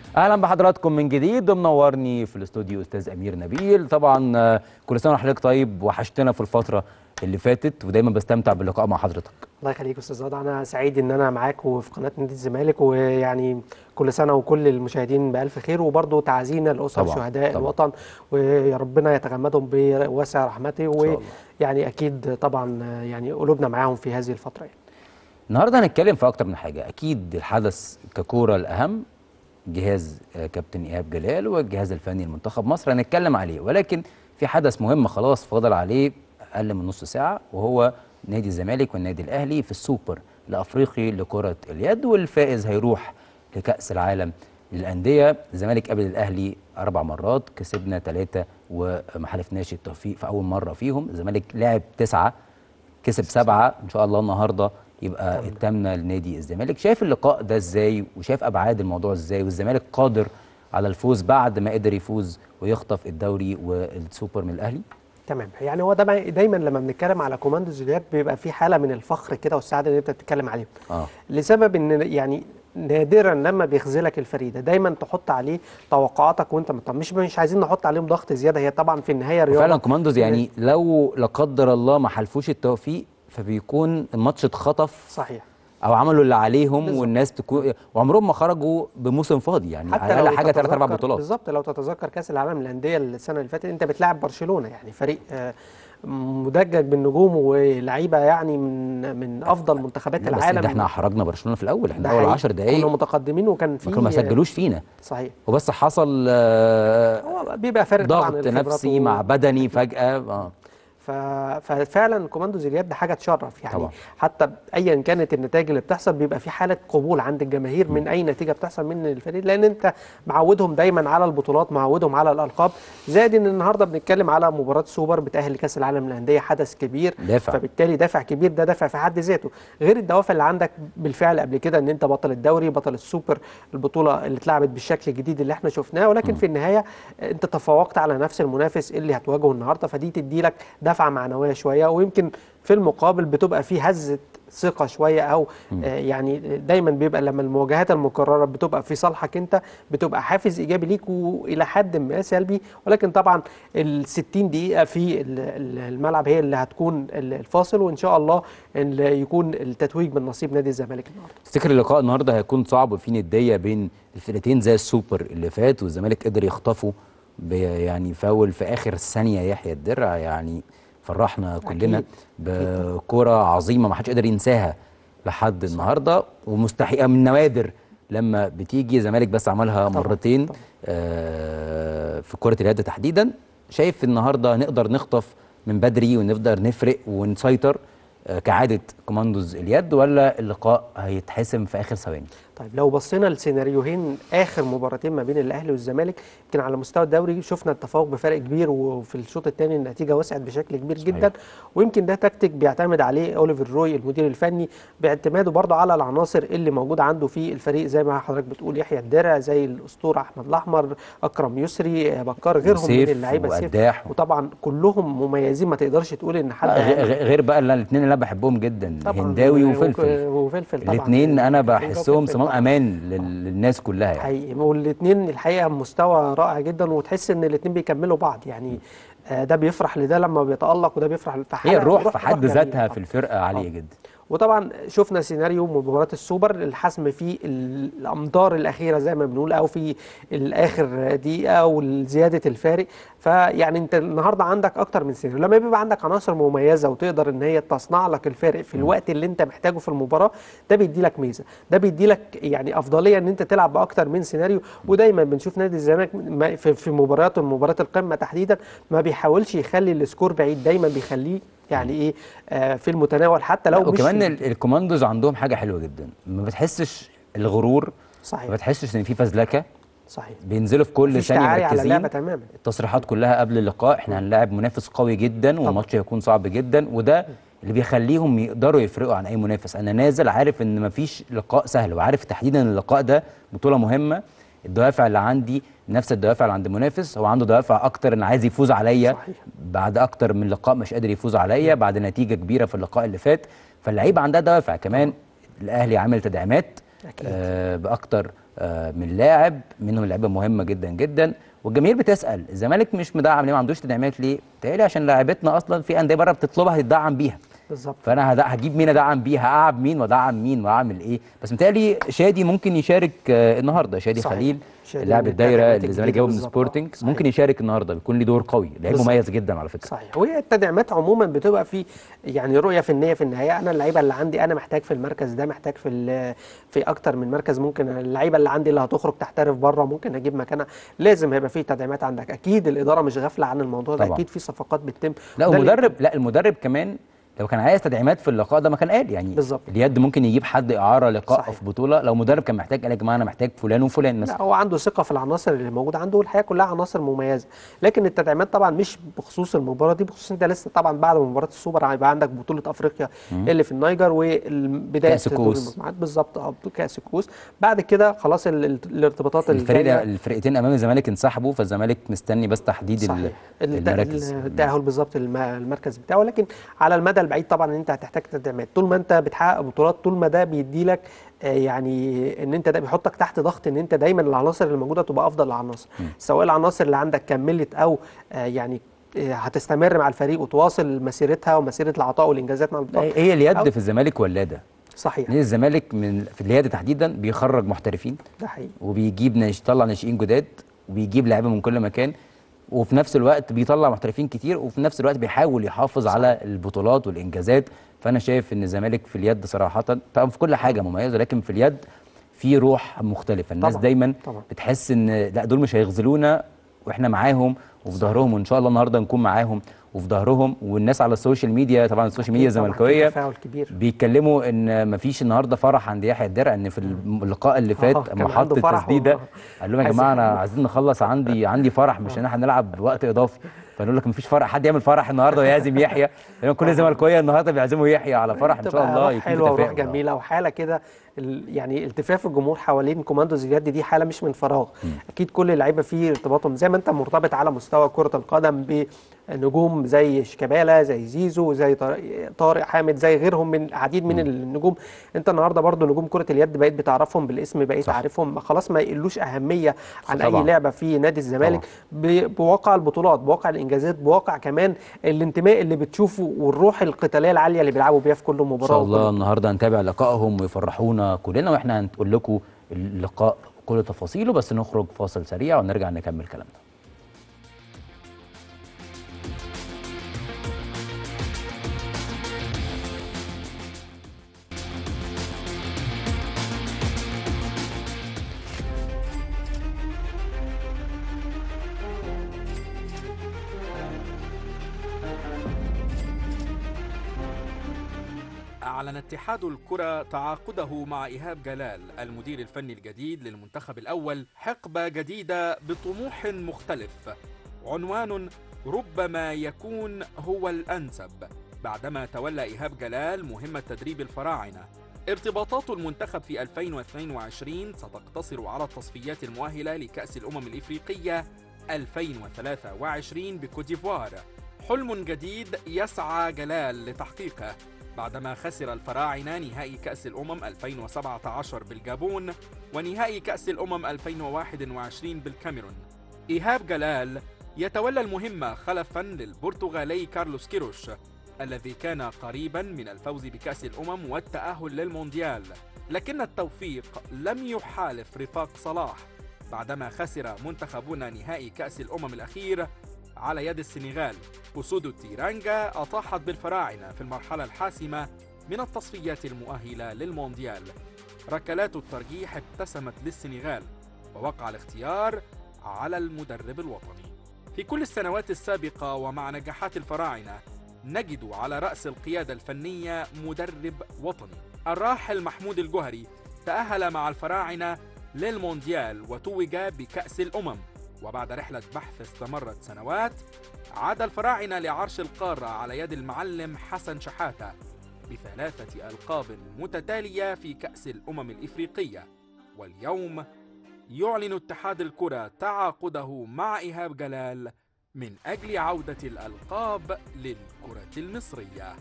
اهلا بحضراتكم من جديد ومنورني في الاستوديو استاذ امير نبيل طبعا آه، كل سنه وحضرتك طيب وحشتنا في الفتره اللي فاتت ودايما بستمتع باللقاء مع حضرتك الله يخليك يا استاذ وضع انا سعيد ان انا معاك وفي قناه نادي الزمالك ويعني كل سنه وكل المشاهدين بالف خير وبرضه تعزينا لاسر طبعاً، شهداء طبعاً. الوطن ويا ربنا يتغمدهم بواسع رحمته الله. ويعني اكيد طبعا يعني قلوبنا معاهم في هذه الفتره يعني. النهارده هنتكلم في اكتر من حاجه اكيد الحدث ككوره الاهم جهاز آه، كابتن ايهاب جلال والجهاز الفني لمنتخب مصر هنتكلم عليه ولكن في حدث مهم خلاص فاضل عليه اقل من نص ساعه وهو نادي الزمالك والنادي الاهلي في السوبر الافريقي لكره اليد والفائز هيروح لكاس العالم للانديه الزمالك قابل الاهلي اربع مرات كسبنا ثلاثه وما حالفناش التوفيق في اول مره فيهم الزمالك لعب تسعه كسب سبعة إن شاء الله النهاردة يبقى التامنة لنادي الزمالك شايف اللقاء ده إزاي وشايف أبعاد الموضوع إزاي والزمالك قادر على الفوز بعد ما قدر يفوز ويخطف الدوري والسوبر من الأهلي تمام يعني هو ده دايما لما بنتكلم على كوماندوز اليد بيبقى في حاله من الفخر كده والسعاده اللي انت بتتكلم عليهم آه. لسبب ان يعني نادرا لما بيخذلك الفريق ده دايما تحط عليه توقعاتك وانت مط- مش مش عايزين نحط عليهم ضغط زياده هي طبعا في النهايه رياضه وفعلا كوماندوز يعني لو لا قدر الله ما حلفوش التوفيق فبيكون الماتش اتخطف صحيح او عملوا اللي عليهم بالظبط. والناس تكون وعمرهم ما خرجوا بموسم فاضي يعني على لو الاقل حاجه ثلاث اربع تتذكر- بطولات بالظبط لو تتذكر كاس العالم للانديه السنه اللي فاتت انت بتلاعب برشلونه يعني فريق آه، مدجج بالنجوم ولعيبه يعني من من افضل منتخبات لا، بس العالم ده احنا احرجنا برشلونه في الاول ده احنا اول حقيقي. 10 كنا دقائق متقدمين وكان في ما سجلوش فينا صحيح وبس حصل آه، هو بيبقى فارق طبعا ضغط الخبرات نفسي و- مع بدني فجأة اه ف... ففعلا كوماندوز اليد حاجه تشرف يعني طبعا. حتى ايا كانت النتائج اللي بتحصل بيبقى في حاله قبول عند الجماهير من اي نتيجه بتحصل من الفريق لان انت معودهم دايما على البطولات معودهم على الالقاب زائد ان النهارده بنتكلم على مباراه سوبر بتاهل لكاس العالم للانديه حدث كبير دافع. فبالتالي دافع كبير ده دافع في حد ذاته غير الدوافع اللي عندك بالفعل قبل كده ان انت بطل الدوري بطل السوبر البطوله اللي اتلعبت بالشكل الجديد اللي احنا شفناه ولكن في النهايه انت تفوقت على نفس المنافس اللي هتواجهه النهارده فدي تدي لك دفعه معنويه شويه ويمكن في المقابل بتبقى في هزه ثقه شويه او آه يعني دايما بيبقى لما المواجهات المكرره بتبقى في صالحك انت بتبقى حافز ايجابي ليك والى حد ما سلبي ولكن طبعا ال 60 دقيقه في ال- ال- الملعب هي اللي هتكون ال- الفاصل وان شاء الله إن يكون التتويج من نصيب نادي الزمالك النهارده تفتكر اللقاء النهارده هيكون صعب وفي ندية بين الفرقتين زي السوبر اللي فات والزمالك قدر يخطفه ب- يعني فاول في اخر ثانية يحيى الدرع يعني فرحنا كلنا أكيد. بكرة عظيمة ما حدش قدر ينساها لحد النهارده ومستحقة من النوادر لما بتيجي الزمالك بس عملها طبعاً، مرتين طبعاً. آه في كرة اليد تحديدا شايف النهارده نقدر نخطف من بدري ونقدر نفرق ونسيطر آه كعادة كوماندوز اليد ولا اللقاء هيتحسم في آخر ثواني؟ طيب لو بصينا لسيناريوهين اخر مباراتين ما بين الاهلي والزمالك يمكن على مستوى الدوري شفنا التفوق بفرق كبير وفي الشوط الثاني النتيجه وسعت بشكل كبير صحيح. جدا ويمكن ده تكتيك بيعتمد عليه اوليفر روي المدير الفني باعتماده برضه على العناصر اللي موجوده عنده في الفريق زي ما حضرتك بتقول يحيى الدرع زي الاسطوره احمد الاحمر اكرم يسري بكار غيرهم من وسيف اللعيبه سيف وقداح. وطبعا كلهم مميزين ما تقدرش تقول ان حد غ- غ- غير بقى الاثنين اللي انا بحبهم جدا طبعاً هنداوي وك- وفلفل وفلفل طبعا الاثنين انا هنداوي بحسهم وفلفل صمام طبعاً. امان لل- للناس كلها يعني حقيقي والاثنين الحقيقه مستوى رائع جدا وتحس ان الاثنين بيكملوا بعض يعني آه، ده بيفرح لده لما بيتالق وده بيفرح في هي الروح روح- في حد روح ذاتها جميلة في طبعاً. الفرقه عاليه آه. جدا وطبعا شفنا سيناريو مباراه السوبر الحسم في الامتار الاخيره زي ما بنقول او في الاخر دقيقه وزياده الفارق فيعني انت النهارده عندك اكتر من سيناريو لما بيبقى عندك عناصر مميزه وتقدر ان هي تصنع لك الفارق في الوقت اللي انت محتاجه في المباراه ده بيدي لك ميزه ده بيدي لك يعني افضليه ان انت تلعب باكتر من سيناريو ودايما بنشوف نادي الزمالك ما- في في مبارياته مباراه القمه تحديدا ما بيحاولش يخلي السكور بعيد دايما بيخليه يعني ايه آه في المتناول حتى لو لا، مش وكمان ال- الكوماندوز عندهم حاجه حلوه جدا ما بتحسش الغرور ما صحيح بتحسش ان في فزلكه صحيح بينزلوا في كل مفيش ثانيه تعالي على اللعبه مركزين تماما التصريحات كلها قبل اللقاء احنا هنلاعب منافس قوي جدا والماتش هيكون صعب جدا وده اللي بيخليهم يقدروا يفرقوا عن اي منافس انا نازل عارف ان مفيش لقاء سهل وعارف تحديدا ان اللقاء ده بطوله مهمه الدوافع اللي عندي نفس الدوافع اللي عند المنافس هو عنده دوافع اكتر ان عايز يفوز عليا صحيح. بعد اكتر من لقاء مش قادر يفوز عليا بعد نتيجه كبيره في اللقاء اللي فات فاللعيبه عندها دوافع كمان الاهلي عامل تدعيمات أكيد. آه باكتر آه، من لاعب منهم لعيبه مهمه جدا جدا والجماهير بتسال الزمالك مش مدعم ليه ما عندوش تدعيمات ليه؟ بتهيألي عشان لاعيبتنا اصلا في انديه بره بتطلبها تدعم بيها بالظبط فانا هد- هجيب مين ادعم بيه هقعد مين وادعم مين واعمل ايه بس متهيألي شادي ممكن يشارك آه، النهارده شادي صحيح. خليل شادي اللاعب من الدايره التدعيمات اللي الزمالك الجديدة جابه من بالظبط. سبورتنج صحيح. ممكن يشارك النهارده بيكون ليه دور قوي لعيب بالظبط. مميز جدا على فكره صحيح وهي التدعيمات عموما بتبقى في يعني رؤيه فنيه في النهايه انا اللعيبه اللي عندي انا محتاج في المركز ده محتاج في ال- في اكتر من مركز ممكن اللعيبه اللي عندي اللي هتخرج تحترف بره ممكن اجيب مكانها لازم هيبقى في تدعيمات عندك اكيد الاداره مش غافله عن الموضوع ده طبعا. اكيد في صفقات بتتم لا وده اللي- ومدرب لا المدرب كمان لو كان عايز تدعيمات في اللقاء ده ما كان قال يعني بالظبط. اليد ممكن يجيب حد اعاره لقاء صحيح. في بطوله لو مدرب كان محتاج قال يا جماعه انا محتاج فلان وفلان مثلا لا هو عنده ثقه في العناصر اللي موجوده عنده والحقيقه كلها عناصر مميزه لكن التدعيمات طبعا مش بخصوص المباراه دي بخصوص انت لسه طبعا بعد مباراه السوبر هيبقى عندك بطوله افريقيا اللي في النيجر وبدايه كأس دور الكؤوس. المجموعات بالظبط اه كاس الكؤوس بعد كده خلاص ال- ال- الارتباطات الفريق الجاية. الفرقتين امام الزمالك انسحبوا فالزمالك مستني بس تحديد ال- صحيح الت- المراكز التأهل بالظبط الم- المركز بتاعه لكن على المدى البعيد طبعا انت هتحتاج تدعيمات طول ما انت بتحقق بطولات طول ما ده بيدي لك يعني ان انت ده بيحطك تحت ضغط ان انت دايما العناصر اللي موجوده تبقى افضل العناصر سواء العناصر اللي عندك كملت او آه، يعني آه، هتستمر مع الفريق وتواصل مسيرتها ومسيره العطاء والانجازات مع البطاقه هي هي اليد أو- في الزمالك ولاده صحيح نادي الزمالك من في اليد تحديدا بيخرج محترفين ده حقيقي وبيجيب ناش طلع ناشئين جداد وبيجيب لعيبه من كل مكان وفي نفس الوقت بيطلع محترفين كتير وفي نفس الوقت بيحاول يحافظ صح. على البطولات والانجازات فانا شايف ان الزمالك في اليد صراحه طبعا في كل حاجه مميزه لكن في اليد في روح مختلفه الناس طبعاً، دايما طبعاً. بتحس ان لا دول مش هيخذلونا واحنا معاهم وفي ظهرهم وان شاء الله النهارده نكون معاهم وفي ظهرهم والناس على السوشيال ميديا طبعا السوشيال ميديا طبعاً في الزملكاويه تفاعل كبير بيتكلموا ان مفيش النهارده فرح عند يحيى الدرع ان في اللقاء اللي فات آه، كان اما حط عنده فرح التسديده و- قال لهم يا عايز جماعه انا يحقق. عايزين نخلص عندي عندي فرح مش ان احنا نلعب وقت اضافي فنقول لك مفيش فرح حد يعمل فرح النهارده ويعزم يحيى لان كل الزملكاويه النهارده بيعزموا يحيى على فرح ان شاء تبقى الله روح يكون في حلوه وروح تفاؤل. جميله وحاله كده ال- يعني التفاف الجمهور حوالين كوماندوز اليد دي حاله مش من فراغ اكيد كل اللعيبه فيه ارتباطهم زي ما انت مرتبط على مستوى كره القدم بنجوم زي شيكابالا زي زيزو زي طارق- طارق حامد زي غيرهم من العديد من النجوم انت النهارده برضو نجوم كره اليد بقيت بتعرفهم بالاسم بقيت صح. عارفهم خلاص ما يقلوش اهميه عن طبعاً. اي لعبه في نادي الزمالك ب- بواقع البطولات بواقع الانجازات بواقع كمان الانتماء اللي بتشوفه والروح القتاليه العاليه اللي بيلعبوا بيها في كل مباراه ان شاء وكل الله النهارده هنتابع لقائهم ويفرحونا كلنا واحنا هنقول لكم اللقاء كل تفاصيله بس نخرج فاصل سريع ونرجع نكمل كلامنا أعلن اتحاد الكرة تعاقده مع إيهاب جلال المدير الفني الجديد للمنتخب الأول حقبة جديدة بطموح مختلف عنوان ربما يكون هو الأنسب بعدما تولى إيهاب جلال مهمة تدريب الفراعنة ارتباطات المنتخب في 2022 ستقتصر على التصفيات المؤهلة لكأس الأمم الإفريقية 2023 بكوتيفوار حلم جديد يسعى جلال لتحقيقه بعدما خسر الفراعنة نهائي كأس الأمم 2017 بالجابون ونهائي كأس الأمم 2021 بالكاميرون إيهاب جلال يتولى المهمة خلفا للبرتغالي كارلوس كيروش الذي كان قريبا من الفوز بكأس الأمم والتأهل للمونديال لكن التوفيق لم يحالف رفاق صلاح بعدما خسر منتخبنا نهائي كأس الأمم الأخير على يد السنغال أسود التيرانجا أطاحت بالفراعنة في المرحلة الحاسمة من التصفيات المؤهلة للمونديال ركلات الترجيح ابتسمت للسنغال ووقع الاختيار على المدرب الوطني في كل السنوات السابقة ومع نجاحات الفراعنة نجد على رأس القيادة الفنية مدرب وطني الراحل محمود الجوهري تأهل مع الفراعنة للمونديال وتوج بكأس الأمم وبعد رحلة بحث استمرت سنوات عاد الفراعنة لعرش القارة على يد المعلم حسن شحاتة بثلاثة ألقاب متتالية في كأس الأمم الإفريقية واليوم يعلن اتحاد الكرة تعاقده مع إيهاب جلال من أجل عودة الألقاب للكرة المصرية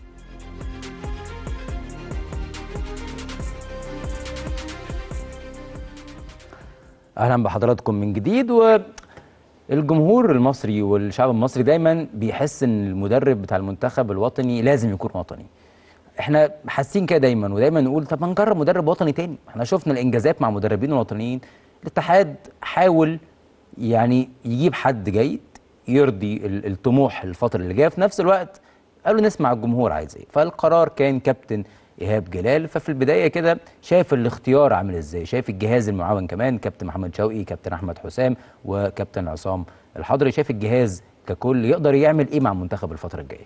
اهلا بحضراتكم من جديد والجمهور المصري والشعب المصري دايما بيحس ان المدرب بتاع المنتخب الوطني لازم يكون وطني احنا حاسين كده دايما ودايما نقول طب ما نجرب مدرب وطني تاني احنا شفنا الانجازات مع مدربين وطنيين الاتحاد حاول يعني يجيب حد جيد يرضي ال- الطموح الفتره اللي جايه في نفس الوقت قالوا نسمع الجمهور عايز ايه فالقرار كان كابتن ايهاب جلال ففي البدايه كده شايف الاختيار عامل ازاي شايف الجهاز المعاون كمان كابتن محمد شوقي كابتن احمد حسام وكابتن عصام الحضري شايف الجهاز ككل يقدر يعمل ايه مع المنتخب الفتره الجايه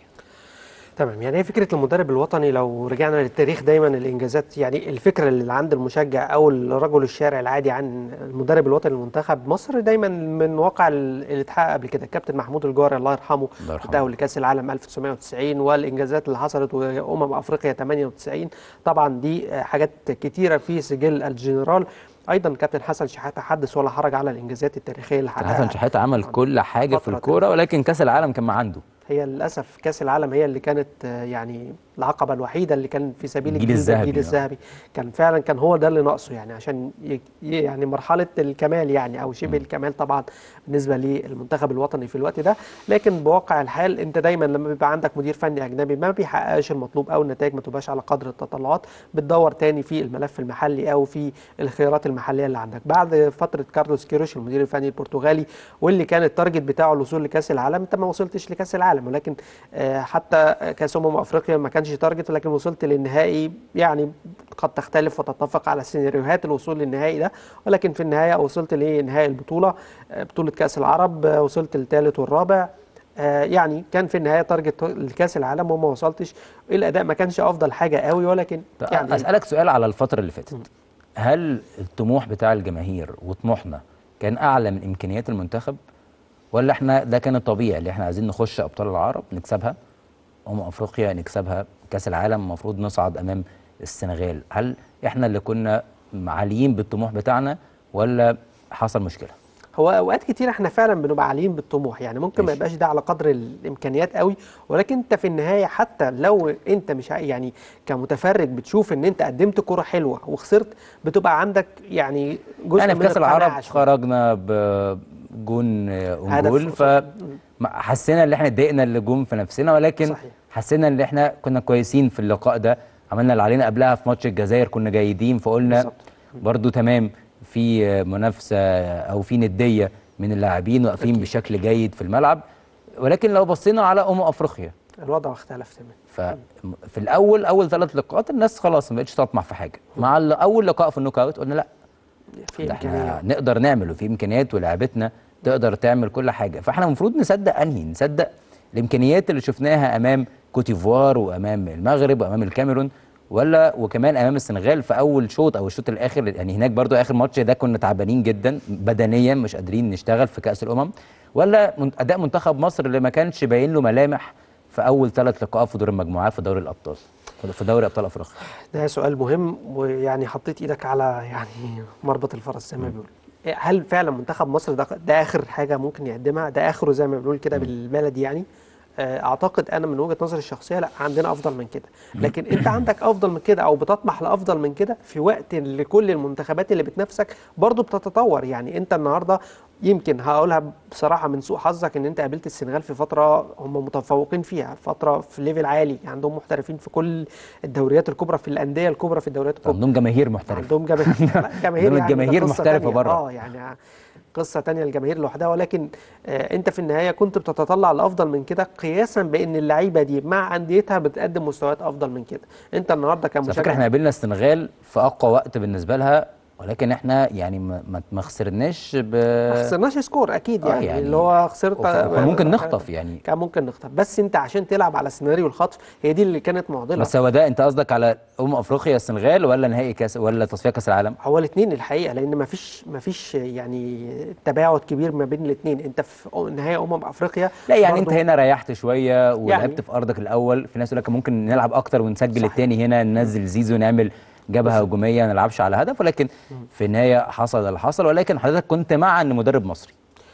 تمام يعني هي فكره المدرب الوطني لو رجعنا للتاريخ دايما الانجازات يعني الفكره اللي عند المشجع او الرجل الشارع العادي عن المدرب الوطني لمنتخب مصر دايما من واقع ال- اللي اتحقق قبل كده الكابتن محمود الجوهري الله يرحمه الله يرحمه. التأهل لكاس العالم 1990 والانجازات اللي حصلت وامم افريقيا 98 طبعا دي حاجات كتيره في سجل الجنرال ايضا كابتن حسن شحاته حدث ولا حرج على الانجازات التاريخيه اللي كان حققها حسن شحاته عمل كل حاجه في فترة الكوره ولكن كاس العالم كان ما عنده هي للاسف كاس العالم هي اللي كانت آه، يعني العقبه الوحيده اللي كان في سبيل الجيل الجيل ده، الذهبي، الجيل آه. الذهبي كان فعلا كان هو ده اللي ناقصه يعني عشان ي- ي- يعني مرحله الكمال يعني او شبه الكمال طبعا بالنسبه للمنتخب الوطني في الوقت ده لكن بواقع الحال انت دايما لما بيبقى عندك مدير فني اجنبي ما بيحققش المطلوب او النتائج ما تبقاش على قدر التطلعات بتدور تاني في الملف المحلي او في الخيارات المحليه اللي عندك بعد فتره كارلوس كيروش المدير الفني البرتغالي واللي كان التارجت بتاعه الوصول لكاس العالم انت ما وصلتش لكاس العالم ولكن آه، حتى كاس امم افريقيا ما كانش تارجت ولكن وصلت للنهائي يعني قد تختلف وتتفق على سيناريوهات الوصول للنهائي ده ولكن في النهايه وصلت لنهائي البطوله آه، بطوله كاس العرب آه، وصلت للثالث والرابع آه، يعني كان في النهايه تارجت لكاس العالم وما وصلتش الاداء ما كانش افضل حاجه قوي ولكن يعني يعني اسالك سؤال على الفتره اللي فاتت هل الطموح بتاع الجماهير وطموحنا كان اعلى من امكانيات المنتخب ولا احنا ده كان الطبيعي اللي احنا عايزين نخش ابطال العرب نكسبها امم افريقيا نكسبها كاس العالم المفروض نصعد امام السنغال هل احنا اللي كنا عاليين بالطموح بتاعنا ولا حصل مشكله هو اوقات كتير احنا فعلا بنبقى عاليين بالطموح يعني ممكن ما ماشي. يبقاش ده على قدر الامكانيات قوي ولكن انت في النهايه حتى لو انت مش ع- يعني كمتفرج بتشوف ان انت قدمت كرة حلوه وخسرت بتبقى عندك يعني جزء يعني في من كاس القناعة العرب شوية. خرجنا بجون هدف اونجول ف قصاد- ما- حسينا ان احنا اتضايقنا اللي جم في نفسنا ولكن صحيح. حسينا ان احنا كنا كويسين في اللقاء ده عملنا اللي علينا قبلها في ماتش الجزائر كنا جيدين فقلنا بالظبط. برضو تمام في منافسه او في نديه من اللاعبين واقفين أكيد. بشكل جيد في الملعب ولكن لو بصينا على امم افريقيا الوضع اختلف تماما ففي الاول اول ثلاث لقاءات الناس خلاص ما بقتش تطمح في حاجه مع ال- اول لقاء في النوك اوت قلنا لا في ده احنا امكانيات نقدر نعمل وفي امكانيات ولاعبتنا تقدر تعمل كل حاجه فاحنا المفروض نصدق انهي نصدق الامكانيات اللي شفناها امام كوتيفوار وامام المغرب وامام الكاميرون ولا وكمان امام السنغال في اول شوط او الشوط الاخر يعني هناك برضو اخر ماتش ده كنا تعبانين جدا بدنيا مش قادرين نشتغل في كاس الامم ولا من- اداء منتخب مصر اللي ما كانش باين له ملامح في اول ثلاث لقاءات في دور المجموعات في دوري الابطال في دوري ابطال افريقيا ده سؤال مهم ويعني حطيت ايدك على يعني مربط الفرس زي ما بيقولوا هل فعلا منتخب مصر ده, ده اخر حاجه ممكن يقدمها ده اخره زي ما بنقول كده بالبلدي يعني آه، اعتقد انا من وجهه نظري الشخصيه لا عندنا افضل من كده لكن انت عندك افضل من كده او بتطمح لافضل من كده في وقت اللي كل المنتخبات اللي بتنافسك برضو بتتطور يعني انت النهارده يمكن هقولها بصراحه من سوء حظك ان انت قابلت السنغال في فتره هم متفوقين فيها فتره في ليفل عالي عندهم محترفين في كل الدوريات الكبرى في الانديه الكبرى في الدوريات الكبرى عندهم جماهير محترفه عندهم جماهير لا، جماهير عندهم يعني ده الجماهير قصة محترفة تانية. بره. اه يعني قصه تانية الجماهير لوحدها ولكن آه انت في النهايه كنت بتتطلع لافضل من كده قياسا بان اللعيبه دي مع انديتها بتقدم مستويات افضل من كده انت النهارده بس على فكره كمشجع احنا قابلنا السنغال في اقوى وقت بالنسبه لها ولكن احنا يعني ما, ما- ما خسرناش ب ما خسرناش سكور اكيد آه، يعني, يعني اللي هو خسرت كان ممكن نخطف يعني كان ممكن نخطف بس انت عشان تلعب على سيناريو الخطف هي دي اللي كانت معضله بس هو ده انت قصدك على امم افريقيا السنغال ولا نهائي كاس ولا تصفيه كاس العالم؟ هو الاثنين الحقيقه لان ما فيش ما فيش يعني تباعد كبير ما بين الاثنين انت في نهائي امم افريقيا لا يعني برضو- انت هنا ريحت شويه ولعبت يعني. في ارضك الاول في ناس يقول لك ممكن نلعب اكتر ونسجل صحيح. التاني هنا ننزل زيزو نعمل جبهه هجوميه ما نلعبش على هدف ولكن في النهايه حصل اللي حصل ولكن حضرتك كنت مع ان مدرب مصري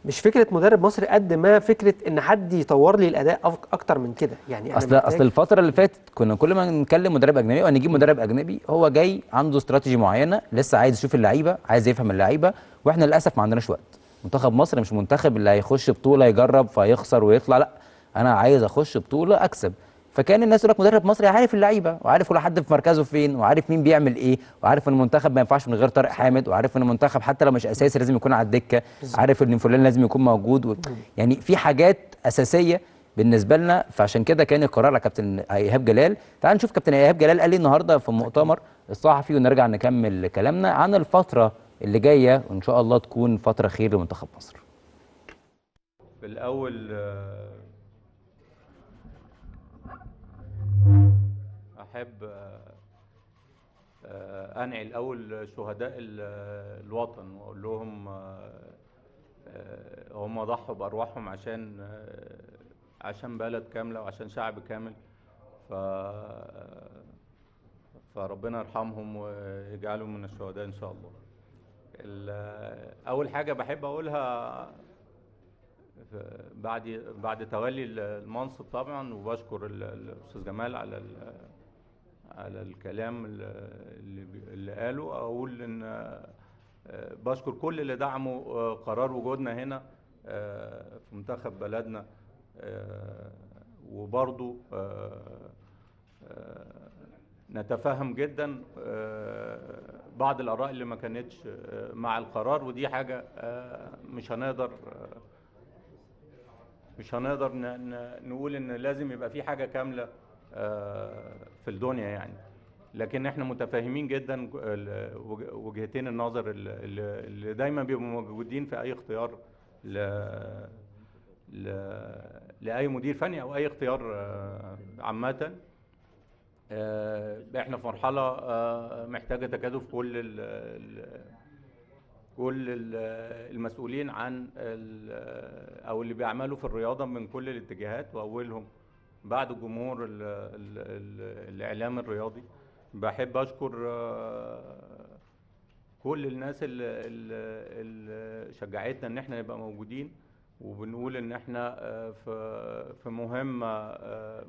مش فكره مدرب مصري قد ما فكره ان حد يطور لي الاداء أف- اكتر من كده يعني أنا اصل محتاج- اصل الفتره اللي فاتت كنا كل ما نكلم مدرب اجنبي او نجيب مدرب اجنبي هو جاي عنده استراتيجي معينه لسه عايز يشوف اللعيبه عايز يفهم اللعيبه واحنا للاسف ما عندناش وقت منتخب مصر مش منتخب اللي هيخش بطوله يجرب فيخسر ويطلع لا انا عايز اخش بطوله اكسب فكان الناس يقول لك مدرب مصري عارف اللعيبه وعارف كل حد في مركزه فين وعارف مين بيعمل ايه وعارف ان المنتخب ما ينفعش من غير طارق حامد وعارف ان المنتخب حتى لو مش اساسي لازم يكون على الدكه عارف ان فلان لازم يكون موجود و... يعني في حاجات اساسيه بالنسبه لنا فعشان كده كان القرار على كابتن ايهاب جلال تعال نشوف كابتن ايهاب جلال قال ايه النهارده في المؤتمر الصحفي ونرجع نكمل كلامنا عن الفتره اللي جايه وان شاء الله تكون فتره خير لمنتخب مصر في الأول آه، أحب آه، آه، أنعي الأول شهداء ال- الوطن وأقول لهم آه، آه، هم ضحوا بأرواحهم عشان آه، عشان بلد كاملة وعشان شعب كامل ف فربنا يرحمهم ويجعلهم من الشهداء إن شاء الله ال- أول حاجة بحب أقولها ف- بعد بعد تولي ال- المنصب طبعا وبشكر ال- الاستاذ جمال على ال- على الكلام ال- اللي بي- اللي قاله اقول ان آه، بشكر كل اللي دعموا آه، قرار وجودنا هنا آه، في منتخب بلدنا آه، وبرضو آه، آه، نتفهم جدا آه، بعض الاراء اللي ما كانتش آه، مع القرار ودي حاجه آه، مش هنقدر آه، مش هنقدر ن- ن- نقول ان لازم يبقى في حاجه كامله آه، في الدنيا يعني لكن احنا متفاهمين جدا ال- وج- وجهتين النظر ال- ال- اللي دايما بيبقوا موجودين في اي اختيار ل ل- لاي مدير فني او اي اختيار آه، عامه آه، احنا في مرحله آه، محتاجه تكاتف كل ال- ال- كل ال- المسؤولين عن ال- او اللي بيعملوا في الرياضه من كل الاتجاهات واولهم بعد الجمهور ال ال ال الاعلام الرياضي بحب اشكر آه، كل الناس اللي, اللي شجعتنا ان احنا نبقى موجودين وبنقول ان احنا آه، في في مهمه آه،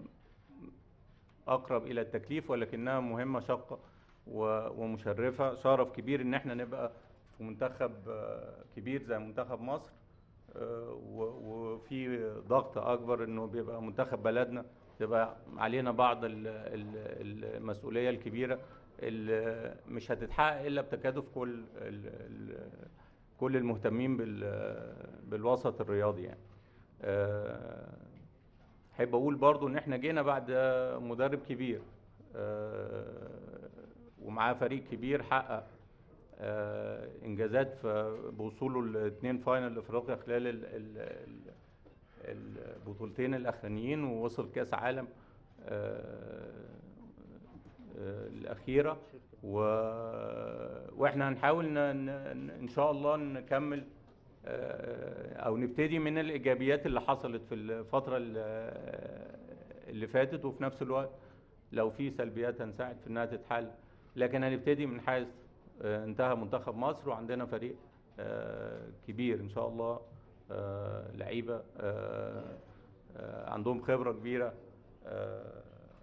اقرب الى التكليف ولكنها مهمه شاقه و- ومشرفه شرف كبير ان احنا نبقى في منتخب آه، كبير زي منتخب مصر آه، و- وفي ضغط اكبر انه بيبقى منتخب بلدنا يبقى علينا بعض ال- ال- المسؤوليه الكبيره اللي مش هتتحقق الا بتكاتف كل ال- ال- كل المهتمين بال- بالوسط الرياضي يعني آه، احب اقول برضو ان احنا جينا بعد مدرب كبير آه، ومعاه فريق كبير حقق آه، انجازات في بوصوله لاثنين فاينل افريقيا خلال ال- ال- ال- البطولتين الاخرانيين ووصل كاس عالم آه، آه، الاخيره و... واحنا هنحاول ن... ن... ان شاء الله نكمل آه، او نبتدي من الايجابيات اللي حصلت في الفتره ال- اللي فاتت وفي نفس الوقت لو في سلبيات هنساعد في انها تتحل لكن هنبتدي من حيث آه، انتهى منتخب مصر وعندنا فريق آه، كبير ان شاء الله آه، لعيبه آه، آه، عندهم خبره كبيره آه،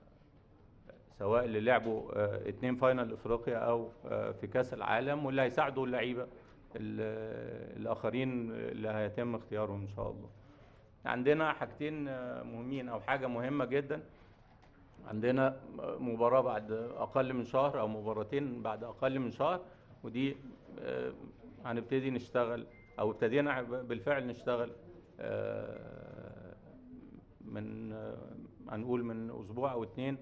سواء اللي لعبوا آه، اتنين فاينل افريقيا او آه، في كاس العالم واللي هيساعدوا اللعيبه ال- الاخرين اللي هيتم اختيارهم ان شاء الله عندنا حاجتين آه، مهمين او حاجه مهمه جدا عندنا مباراة بعد أقل من شهر أو مباراتين بعد أقل من شهر ودي آه، هنبتدي نشتغل أو ابتدينا بالفعل نشتغل آه، من آه، هنقول من أسبوع أو اتنين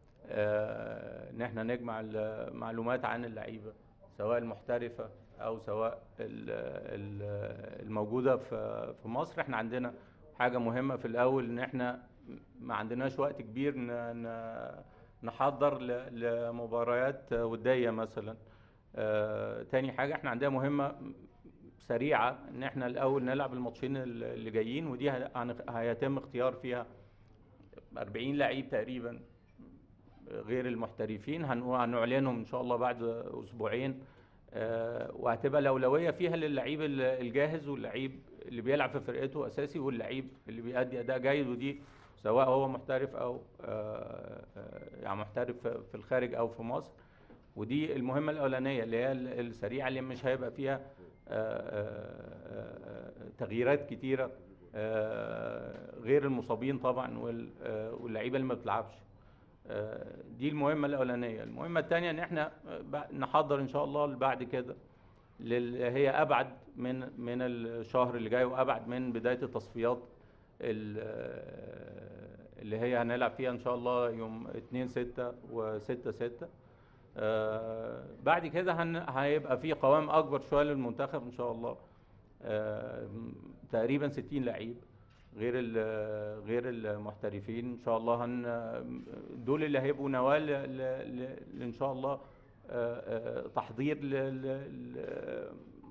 آه، إن احنا نجمع المعلومات عن اللعيبة سواء المحترفة أو سواء ال- ال- الموجودة في في مصر احنا عندنا حاجة مهمة في الأول إن احنا ما عندناش وقت كبير ن- ن- نحضر ل- لمباريات ودية مثلا آه، تاني حاجة احنا عندنا مهمة سريعة ان احنا الاول نلعب الماتشين ال- اللي جايين ودي ه- هن- هيتم اختيار فيها 40 لعيب تقريبا غير المحترفين هن- هنعلنهم ان شاء الله بعد اسبوعين آه، وهتبقى الاولويه فيها للعيب ال- الجاهز واللعيب اللي بيلعب في فرقته اساسي واللعيب اللي بيأدي اداء جيد ودي سواء هو محترف او آه، آه، يعني محترف في- في الخارج او في مصر ودي المهمه الاولانيه اللي هي ال- السريعه اللي مش هيبقى فيها آه، آه، آه، تغييرات كتيره آه، غير المصابين طبعا وال- آه، واللعيبه اللي ما بتلعبش آه، دي المهمه الاولانيه المهمه الثانيه ان احنا آه، بع- نحضر ان شاء الله بعد كده لل- هي ابعد من من الشهر اللي جاي وابعد من بدايه التصفيات ال- آه، اللي هي هنلعب فيها ان شاء الله يوم 2 6 و6 6 آه، بعد كده هن... هيبقى في قوام اكبر شويه للمنتخب ان شاء الله آه، م- تقريبا 60 لعيب غير ال- غير المحترفين ان شاء الله هن دول اللي هيبقوا نواه ل... ل... ل... ل- ان شاء الله آه، آه، تحضير ل... ل... ل...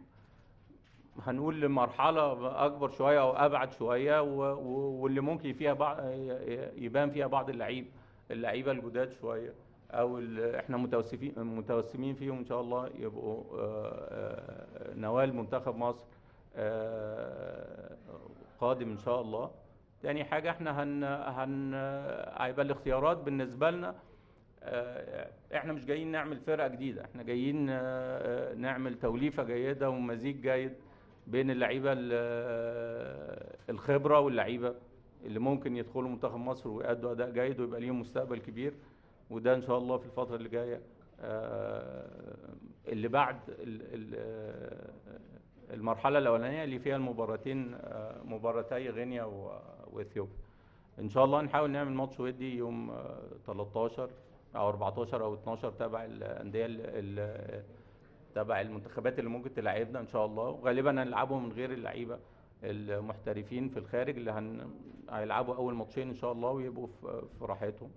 هنقول لمرحله اكبر شويه او ابعد شويه و... و... واللي ممكن فيها بعض يبان فيها بعض اللعيب اللعيبه الجداد شويه او ال- احنا متوسمين متوسمين فيهم ان شاء الله يبقوا آه، آه، نوال منتخب مصر آه، قادم ان شاء الله تاني حاجه احنا هن هن هيبقى الاختيارات بالنسبه لنا آه، احنا مش جايين نعمل فرقه جديده احنا جايين آه، نعمل توليفه جيده ومزيج جيد بين اللعيبه ال- الخبره واللعيبه اللي ممكن يدخلوا منتخب مصر ويأدوا اداء جيد ويبقى ليهم مستقبل كبير وده ان شاء الله في الفتره اللي جايه آه، اللي بعد ال- ال- آه، المرحله الاولانيه اللي فيها المباراتين آه، مباراتي غينيا و- واثيوبيا ان شاء الله نحاول نعمل ماتش ودي يوم آه، 13 او 14 او 12 تبع الانديه ال- ال- تبع المنتخبات اللي ممكن تلعبنا ان شاء الله وغالبا هنلعبهم من غير اللعيبه المحترفين في الخارج اللي هن... هيلعبوا اول ماتشين ان شاء الله ويبقوا في, في راحتهم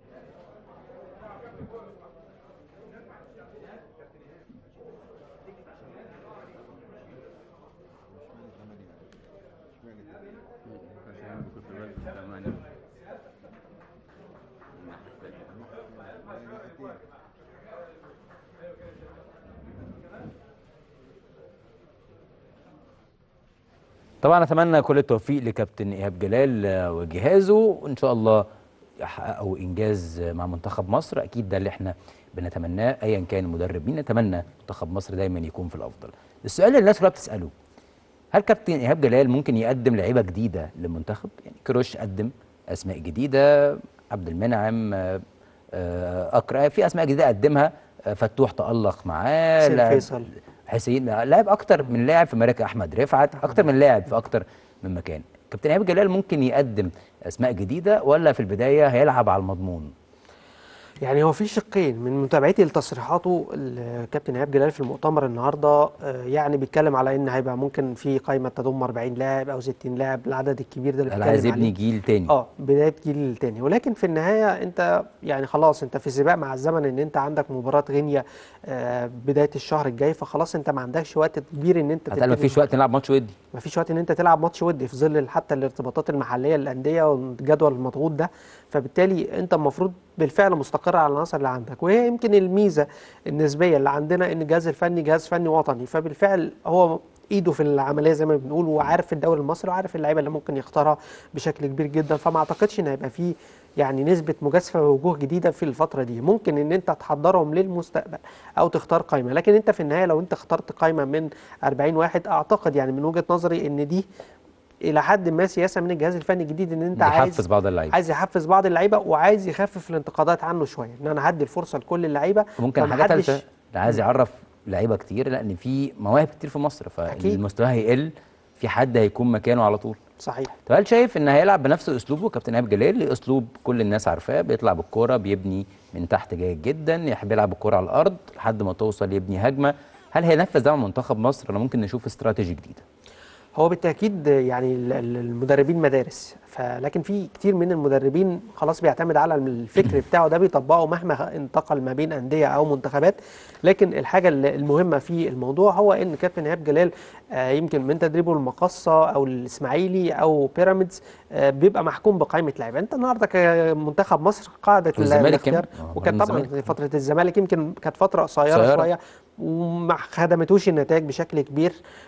طبعا اتمنى كل التوفيق لكابتن ايهاب جلال آه، وجهازه وان شاء الله يحققوا انجاز آه، مع منتخب مصر اكيد ده اللي احنا بنتمناه ايا كان المدرب مين نتمنى منتخب مصر دايما يكون في الافضل السؤال اللي الناس كلها بتساله هل كابتن ايهاب جلال ممكن يقدم لعيبه جديده للمنتخب يعني كروش قدم اسماء جديده عبد المنعم آه، آه، اكرم في اسماء جديده قدمها آه، فتوح تالق معاه حسين لاعب- فيصل. حسين لعب اكتر من لاعب في مراكز احمد رفعت اكتر من لاعب في اكتر من مكان كابتن ايهاب جلال ممكن يقدم اسماء جديده ولا في البدايه هيلعب على المضمون يعني هو في شقين من متابعتي لتصريحاته الكابتن ايهاب جلال في المؤتمر النهارده آه، يعني بيتكلم على ان هيبقى ممكن في قائمه تضم 40 لاعب او 60 لاعب العدد الكبير ده اللي انا عايز بيتكلم يبني عليه جيل تاني اه بدايه جيل تاني ولكن في النهايه انت يعني خلاص انت في سباق مع الزمن ان انت عندك مباراه غينيا آه، بدايه الشهر الجاي فخلاص انت ما عندكش وقت كبير ان انت هتقال مفيش وقت نلعب ماتش ودي ما فيش وقت ان انت تلعب ماتش ودي في ظل حتى الارتباطات المحليه للانديه والجدول المضغوط ده فبالتالي انت المفروض بالفعل مستقر على العناصر اللي عندك وهي يمكن الميزه النسبيه اللي عندنا ان الجهاز الفني جهاز فني وطني فبالفعل هو ايده في العمليه زي ما بنقول وعارف الدوري المصري وعارف اللعيبه اللي ممكن يختارها بشكل كبير جدا فما اعتقدش ان هيبقى فيه يعني نسبه مجازفه ووجوه جديده في الفتره دي ممكن ان انت تحضرهم للمستقبل او تختار قائمه لكن انت في النهايه لو انت اخترت قائمه من 40 واحد اعتقد يعني من وجهه نظري ان دي الى حد ما سياسه من الجهاز الفني الجديد ان انت عايز يحفز بعض اللعيبه عايز يحفز بعض اللعيبه وعايز يخفف الانتقادات عنه شويه ان انا هدي الفرصه لكل اللعيبه ممكن حاجه فمحدش- ثالثه عايز يعرف لعيبه كتير لان في مواهب كتير في مصر أكيد. فالمستوى هيقل في حد هيكون مكانه على طول صحيح طب هل شايف ان هيلعب بنفس اسلوبه كابتن ايهاب جلال ليه اسلوب كل الناس عارفاه بيطلع بالكوره بيبني من تحت جيد جدا يحب يلعب الكوره على الارض لحد ما توصل يبني هجمه هل هينفذ ده مع منتخب مصر ولا ممكن نشوف استراتيجي جديده هو بالتاكيد يعني ال- ال- المدربين مدارس فلكن في كتير من المدربين خلاص بيعتمد على الفكر بتاعه ده بيطبقه مهما انتقل ما بين انديه او منتخبات لكن الحاجه ال- المهمه في الموضوع هو ان كابتن ايهاب جلال آه، يمكن من تدريبه المقصه او الاسماعيلي او بيراميدز آه، بيبقى محكوم بقائمه لعيبه انت النهارده كمنتخب مصر قاعده والزمالك الاختيار كمان. آه، وكانت برضه طبعا الزمالك. فتره الزمالك يمكن كانت فتره قصيره قصيرة. شويه وما خدمتوش النتائج بشكل كبير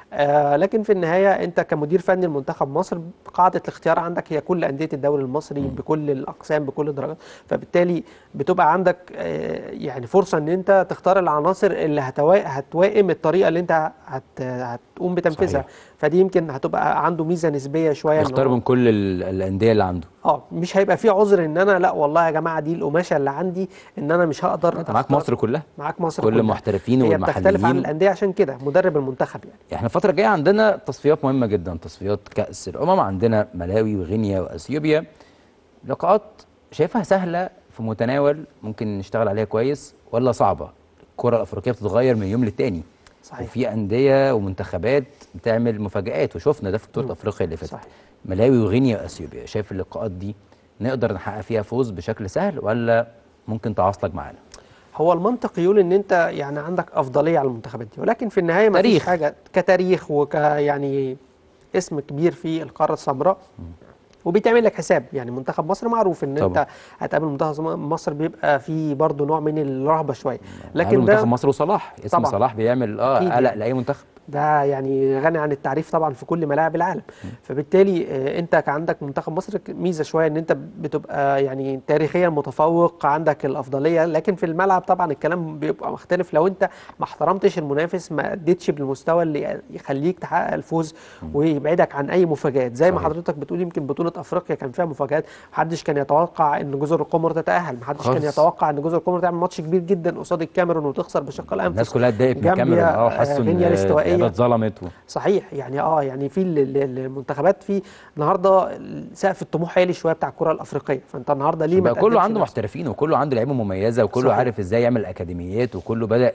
آه لكن في النهايه انت كمدير فني لمنتخب مصر قاعده الاختيار عندك هي كل انديه الدوري المصري بكل الاقسام بكل الدرجات فبالتالي بتبقى عندك آه يعني فرصه ان انت تختار العناصر اللي هتوا... هتوائم الطريقه اللي انت هت... هتقوم بتنفيذها صحيح. فدي يمكن هتبقى عنده ميزه نسبيه شويه إن يختار هو- من كل ال- الانديه اللي عنده اه مش هيبقى في عذر ان انا لا والله يا جماعه دي القماشه اللي عندي ان انا مش هقدر انت معاك أختار. مصر كلها معاك مصر كل كلها. المحترفين هي بتختلف عن والمحليين. الانديه عشان كده مدرب المنتخب يعني احنا الفترة الجاية عندنا تصفيات مهمة جدا تصفيات كأس الأمم عندنا ملاوي وغينيا وأثيوبيا لقاءات شايفها سهلة في متناول ممكن نشتغل عليها كويس ولا صعبة الكرة الأفريقية بتتغير من يوم للتاني صحيح. وفي أندية ومنتخبات بتعمل مفاجآت وشفنا ده في بطولة أفريقيا اللي فاتت صحيح. ملاوي وغينيا وأثيوبيا شايف اللقاءات دي نقدر نحقق فيها فوز بشكل سهل ولا ممكن تعصلك معانا هو المنطق يقول ان انت يعني عندك افضليه على المنتخبات دي ولكن في النهايه ما فيش تاريخ. حاجه كتاريخ وك يعني اسم كبير في القاره السمراء وبيتعمل لك حساب يعني منتخب مصر معروف ان طبعا. انت هتقابل منتخب مصر بيبقى فيه برضه نوع من الرهبه شويه لكن لكن منتخب ده مصر وصلاح اسم طبعا. صلاح بيعمل اه أكيد قلق يعني. لأي منتخب ده يعني غني عن التعريف طبعا في كل ملاعب العالم فبالتالي آه، انت كان عندك منتخب مصر ميزه شويه ان انت بتبقى يعني تاريخيا متفوق عندك الافضليه لكن في الملعب طبعا الكلام بيبقى مختلف لو انت ما احترمتش المنافس ما اديتش بالمستوى اللي يخليك تحقق الفوز ويبعدك عن اي مفاجات زي ما صحيح. حضرتك بتقول يمكن بطوله افريقيا كان فيها مفاجات محدش كان يتوقع ان جزر القمر تتاهل محدش كان خالص. يتوقع ان جزر القمر تعمل ماتش كبير جدا قصاد الكاميرون وتخسر بشق الانفس الناس كلها اتضايقت من جامبيا، الكاميرون اه آه، حسوا ان غينيا الاستوائية. اللعيبه اتظلمت و... صحيح يعني اه يعني في ال- ال- المنتخبات في النهارده سقف الطموح عالي شويه بتاع الكره الافريقيه فانت النهارده ليه ما بقى كله تقدمش عنده نفسك؟ محترفين وكله عنده لعيبه مميزه وكله صحيح. عارف ازاي يعمل اكاديميات وكله بدا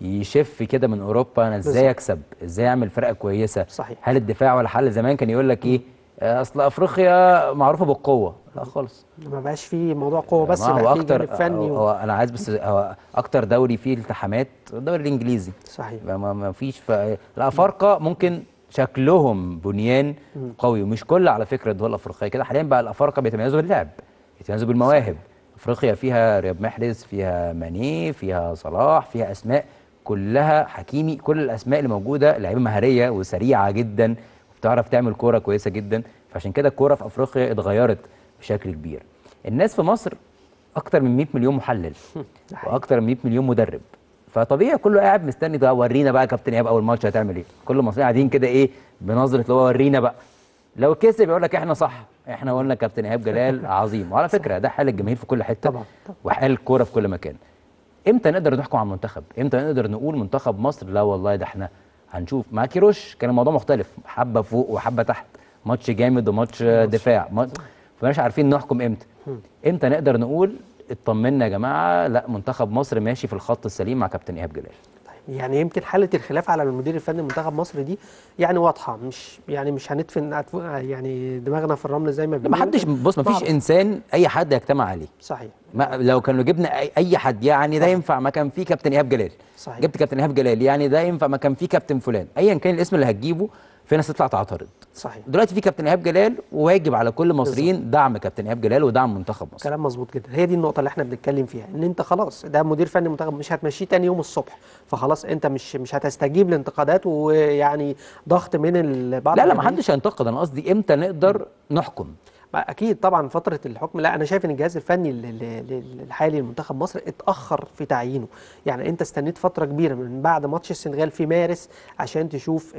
يشف كده من اوروبا انا ازاي بالظبط. اكسب ازاي اعمل فرقه كويسه صحيح. هل الدفاع ولا حل زمان كان يقول لك ايه آه، اصل افريقيا معروفه بالقوه لا خالص ما بقاش في موضوع قوه بس ما هو بقى في اكتر جانب فني هو, و... هو انا عايز بس هو اكتر دوري فيه التحامات الدوري الانجليزي صحيح ما, ما ما فيش ف... الافارقه ممكن شكلهم بنيان قوي ومش كل على فكره الدول الافريقيه كده حاليا بقى الافارقه بيتميزوا باللعب بيتميزوا بالمواهب افريقيا فيها رياض محرز فيها ماني فيها صلاح فيها اسماء كلها حكيمي كل الاسماء اللي موجوده لعيبه مهاريه وسريعه جدا وبتعرف تعمل كوره كويسه جدا فعشان كده الكوره في افريقيا اتغيرت بشكل كبير الناس في مصر اكتر من 100 مليون محلل ده حقيقي. واكتر من 100 مليون مدرب فطبيعي كله قاعد مستني ده ورينا بقى يا كابتن ايهاب اول ماتش هتعمل ايه كل المصريين قاعدين كده ايه بنظره اللي هو ورينا بقى لو كسب يقول لك احنا صح احنا قلنا كابتن ايهاب جلال عظيم وعلى فكره ده حال الجماهير في كل حته طبعا، طبعا. وحال الكوره في كل مكان امتى نقدر نحكم على المنتخب امتى نقدر نقول منتخب مصر لا والله ده احنا هنشوف مع كيروش كان الموضوع مختلف حبه فوق وحبه تحت ماتش جامد وماتش دفاع ما- فمش عارفين نحكم امتى امتى نقدر نقول اطمنا يا جماعه لا منتخب مصر ماشي في الخط السليم مع كابتن ايهاب جلال طيب يعني يمكن حاله الخلاف على المدير الفني لمنتخب مصر دي يعني واضحه مش يعني مش هندفن أتف- يعني دماغنا في الرمل زي ما ما بنقول حدش بص ما فيش معروف. انسان اي حد يجتمع عليه صحيح ما لو كانوا جبنا اي, أي حد يعني ده ينفع ما كان فيه كابتن ايهاب جلال صحيح. جبت كابتن ايهاب جلال يعني ده ينفع ما كان فيه كابتن فلان ايا كان الاسم اللي هتجيبه في ناس تطلع تعترض صحيح دلوقتي في كابتن ايهاب جلال وواجب على كل المصريين دعم كابتن ايهاب جلال ودعم منتخب مصر كلام مظبوط جدا هي دي النقطه اللي احنا بنتكلم فيها ان انت خلاص ده مدير فني منتخب مش هتمشيه تاني يوم الصبح فخلاص انت مش مش هتستجيب لانتقادات ويعني ضغط من ال- بعض لا لا ما اللاعبين. حدش هينتقد انا قصدي امتى نقدر نحكم ما اكيد طبعا فتره الحكم لا انا شايف ان الجهاز الفني ال- ال- ال- الحالي لمنتخب مصر اتاخر في تعيينه يعني انت استنيت فتره كبيره من بعد ماتش السنغال في مارس عشان تشوف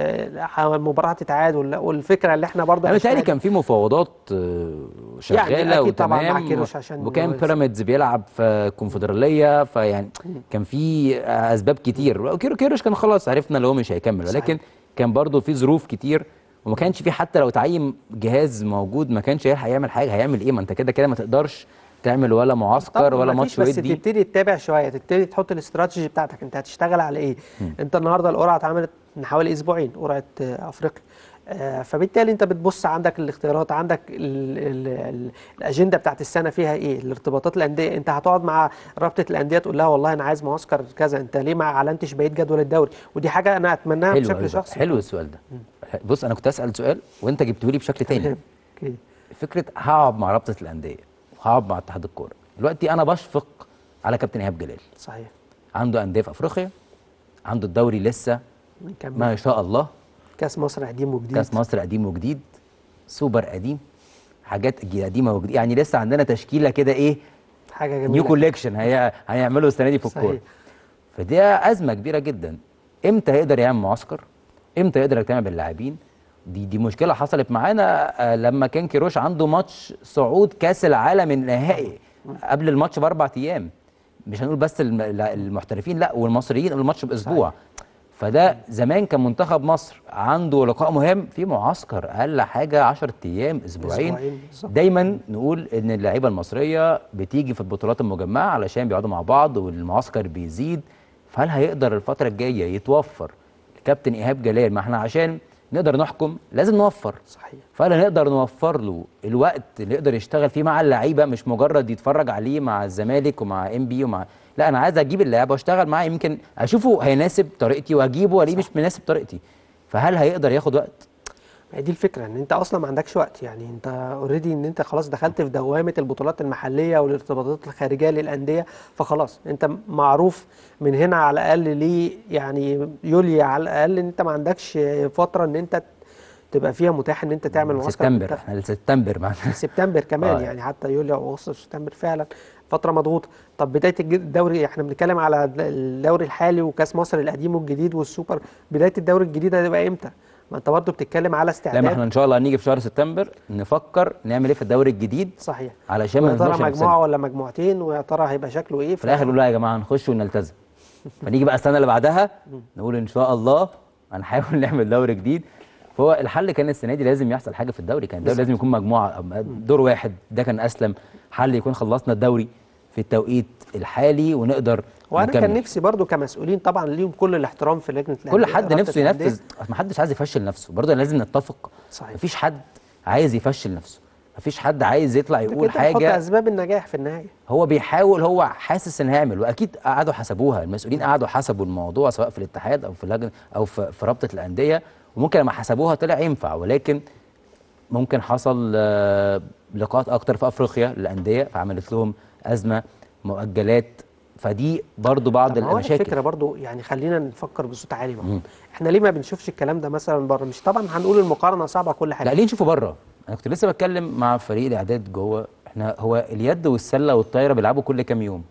آه، المباراه تتعاد ولا- والفكره اللي احنا برضه انا متهيألي عشناها- كان في مفاوضات آه، شغاله أكيد طبعاً مع وتمام كيروش عشان وكان هو- بيراميدز بيلعب في الكونفدراليه فيعني كان في آه، اسباب كتير كيرو- كيروش كان خلاص عرفنا اللي هو مش هيكمل صحيح. ولكن كان برضه في ظروف كتير وما كانش في حتى لو تعين جهاز موجود ما كانش هيلحق يعمل حاجه هيعمل ايه ما انت كده كده ما تقدرش تعمل ولا معسكر طبعاً ولا مفيش، ماتش بس ودي تبتدي تتابع شويه تبتدي تحط الاستراتيجي بتاعتك انت هتشتغل على ايه انت النهارده القرعه اتعملت من حوالي اسبوعين قرعه آه، افريقيا آه، فبالتالي انت بتبص عندك الاختيارات عندك ال ال ال الاجنده بتاعت السنه فيها ايه الارتباطات الانديه انت هتقعد مع رابطه الانديه تقول لها والله انا عايز معسكر كذا انت ليه ما اعلنتش بقيه جدول الدوري ودي حاجه انا اتمناها حلو بشكل أوي بقى. شخصي حلو السؤال ده بص انا كنت اسال سؤال وانت جبته لي بشكل تاني اوكي فكره هقعد مع رابطه الانديه وهقعد مع اتحاد الكوره دلوقتي انا بشفق على كابتن ايهاب جلال صحيح عنده انديه في افريقيا عنده الدوري لسه نكمل ما شاء الله كاس مصر قديم وجديد كاس مصر قديم وجديد سوبر قديم حاجات ج- قديمه وجديده يعني لسه عندنا تشكيله كده ايه حاجه نيو جميله كوليكشن هي هيعملوا السنه دي في الكوره صحيح. فدي ازمه كبيره جدا امتى يقدر يعمل معسكر امتى يقدر يجتمع باللاعبين دي دي مشكله حصلت معانا آه، لما كان كيروش عنده ماتش صعود كاس العالم النهائي قبل الماتش باربع ايام مش هنقول بس الم- لا، المحترفين لا والمصريين قبل الماتش باسبوع فده زمان كان منتخب مصر عنده لقاء مهم في معسكر اقل حاجه 10 ايام اسبوعين أسبوعين بالظبط. دايما نقول ان اللعيبه المصريه بتيجي في البطولات المجمعه علشان بيقعدوا مع بعض والمعسكر بيزيد فهل هيقدر الفتره الجايه يتوفر كابتن ايهاب جلال ما احنا عشان نقدر نحكم لازم نوفر صحيح فهل نقدر نوفر له الوقت اللي يقدر يشتغل فيه مع اللعيبه مش مجرد يتفرج عليه مع الزمالك ومع ام بي ومع لا انا عايز اجيب اللاعب واشتغل معاه يمكن اشوفه هيناسب طريقتي واجيبه والاقيه مش مناسب طريقتي فهل هيقدر ياخد وقت ما هي دي الفكره ان انت اصلا ما عندكش وقت يعني انت اوريدي ان انت خلاص دخلت في دوامه البطولات المحليه والارتباطات الخارجيه للانديه فخلاص انت معروف من هنا على الاقل ليه يعني يوليو على الاقل ان انت ما عندكش فتره ان انت تبقى فيها متاح ان انت تعمل معسكر سبتمبر منتخب. احنا سبتمبر معنا سبتمبر كمان آه. يعني حتى يوليو واغسطس سبتمبر فعلا فتره مضغوطه طب بدايه الج- الدوري احنا بنتكلم على الدوري الحالي وكاس مصر القديم والجديد والسوبر بدايه الدوري الجديد هتبقى امتى ما انت برضه بتتكلم على لا استعداد ما احنا ان شاء الله هنيجي في شهر سبتمبر نفكر نعمل ايه في الدوري الجديد صحيح علشان ما ويا ترى نزنقش مجموعه نفسنا ولا مجموعتين ويا ترى هيبقى شكله ايه في الاخر نقول لا يا جماعه هنخش ونلتزم فنيجي بقى السنه اللي بعدها نقول ان شاء الله هنحاول نعمل دوري جديد فهو الحل كان السنه دي لازم يحصل حاجه في الدوري كان الدوري لازم يكون مجموعه أو دور واحد ده كان اسلم حل يكون خلصنا الدوري في التوقيت الحالي ونقدر وانا كان نكمل. نفسي برضو كمسؤولين طبعا ليهم كل الاحترام في لجنه كل الأندية، حد رابطة نفسه الأندية. ينفذ ما حدش عايز يفشل نفسه برضه لازم نتفق صحيح. مفيش حد عايز يفشل نفسه مفيش حد عايز يطلع انت يقول كده بتحط حاجه اسباب النجاح في النهايه هو بيحاول هو حاسس ان هيعمل واكيد قعدوا حسبوها المسؤولين قعدوا حسبوا الموضوع سواء في الاتحاد او في اللجنه او في, في رابطه الانديه وممكن لما حسبوها طلع ينفع ولكن ممكن حصل آه، لقاءات اكتر في افريقيا للانديه فعملت لهم ازمه مؤجلات فدي برضو بعض طب ما هو المشاكل الفكره برضو يعني خلينا نفكر بصوت عالي بقى احنا ليه ما بنشوفش الكلام ده مثلا بره مش طبعا هنقول المقارنه صعبه كل حاجه لا ليه نشوفه بره انا كنت لسه بتكلم مع فريق الاعداد جوه احنا هو اليد والسله والطايره بيلعبوا كل كام يوم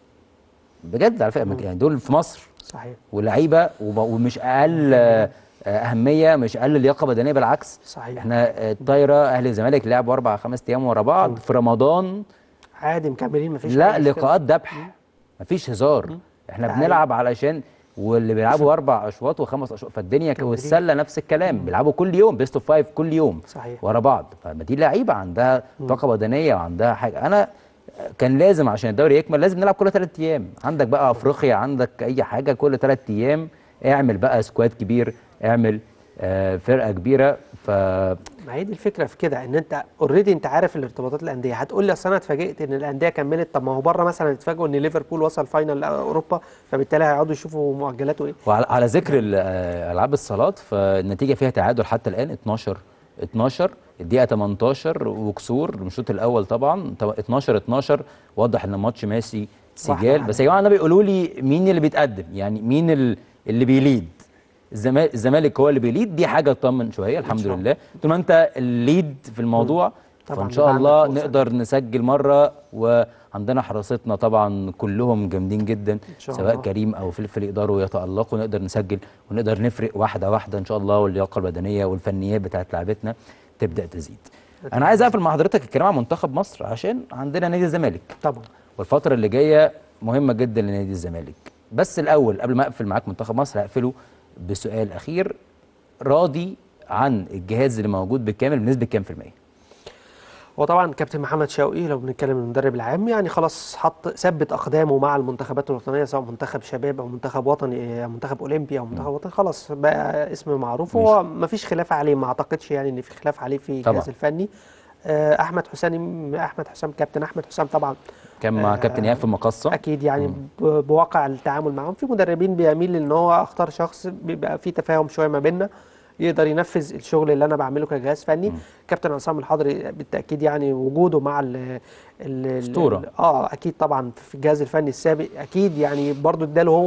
بجد على فكره يعني دول في مصر صحيح ولعيبه وب- ومش اقل آه، اهميه مش اقل لياقه بدنيه بالعكس صحيح. احنا آه، الطايره اهلي الزمالك لعبوا اربع خمس ايام ورا بعض في رمضان عادي مكملين مفيش لا أي مشكلة. لقاءات ذبح مفيش هزار احنا ده بنلعب علشان واللي بيلعبوا اربع اشواط وخمس اشواط فالدنيا ك- تمرين. والسله نفس الكلام بيلعبوا كل يوم بيست اوف فايف كل يوم صحيح. ورا بعض فما دي لعيبه عندها طاقه بدنيه وعندها حاجه انا كان لازم عشان الدوري يكمل لازم نلعب كل ثلاث ايام عندك بقى افريقيا عندك اي حاجه كل ثلاث ايام اعمل بقى سكواد كبير اعمل آه، فرقه كبيره ف ما هي دي الفكره في كده ان انت اوريدي انت عارف الارتباطات الانديه هتقول لي اصل انا اتفاجئت ان الانديه كملت طب ما هو بره مثلا اتفاجئوا ان ليفربول وصل فاينل اوروبا فبالتالي هيقعدوا يشوفوا مؤجلاته ايه وعلى على ذكر ال- آه، العاب الصالات فالنتيجه فيها تعادل حتى الان 12 12 الدقيقه 18 وكسور من الشوط الاول طبعا طب 12 12 واضح ان الماتش ماشي سجال واحدة. بس يا جماعه النبي قولوا لي مين اللي بيتقدم يعني مين ال- اللي بيليد الزمالك الزمالك هو اللي بيليد دي حاجه تطمن شويه الحمد شاء لله طول ما انت الليد في الموضوع طبعاً فان بيبقى شاء عندك الله فرصة. نقدر نسجل مره وعندنا حراستنا طبعا كلهم جامدين جدا شاء سواء الله. كريم او فلفل يقدروا يتالقوا ونقدر نسجل ونقدر نفرق واحده واحده ان شاء الله واللياقه البدنيه والفنيات بتاعت لعبتنا تبدا تزيد. انا عايز اقفل مع حضرتك الكلام عن منتخب مصر عشان عندنا نادي الزمالك طبعا والفتره اللي جايه مهمه جدا لنادي الزمالك. بس الاول قبل ما اقفل معاك منتخب مصر هقفله بسؤال اخير راضي عن الجهاز اللي موجود بالكامل بنسبه كام في الميه؟ هو طبعا كابتن محمد شوقي لو بنتكلم المدرب العام يعني خلاص حط ثبت اقدامه مع المنتخبات الوطنيه سواء منتخب شباب او منتخب وطني منتخب اولمبي او منتخب وطني خلاص بقى اسم معروف هو ما فيش خلاف عليه ما اعتقدش يعني ان في خلاف عليه في طبعاً. الجهاز الفني آه، احمد حسام احمد حسام كابتن احمد حسام طبعا كان مع آه، كابتن ايهاب في المقصه اكيد يعني ب- بواقع التعامل معاهم في مدربين بيميل ان هو اختار شخص بيبقى في تفاهم شويه ما بيننا يقدر ينفذ الشغل اللي انا بعمله كجهاز فني كابتن عصام الحضري بالتاكيد يعني وجوده مع ال ال- ال- أسطورة. ال- اه اكيد طبعا في الجهاز الفني السابق اكيد يعني برضو اداله هو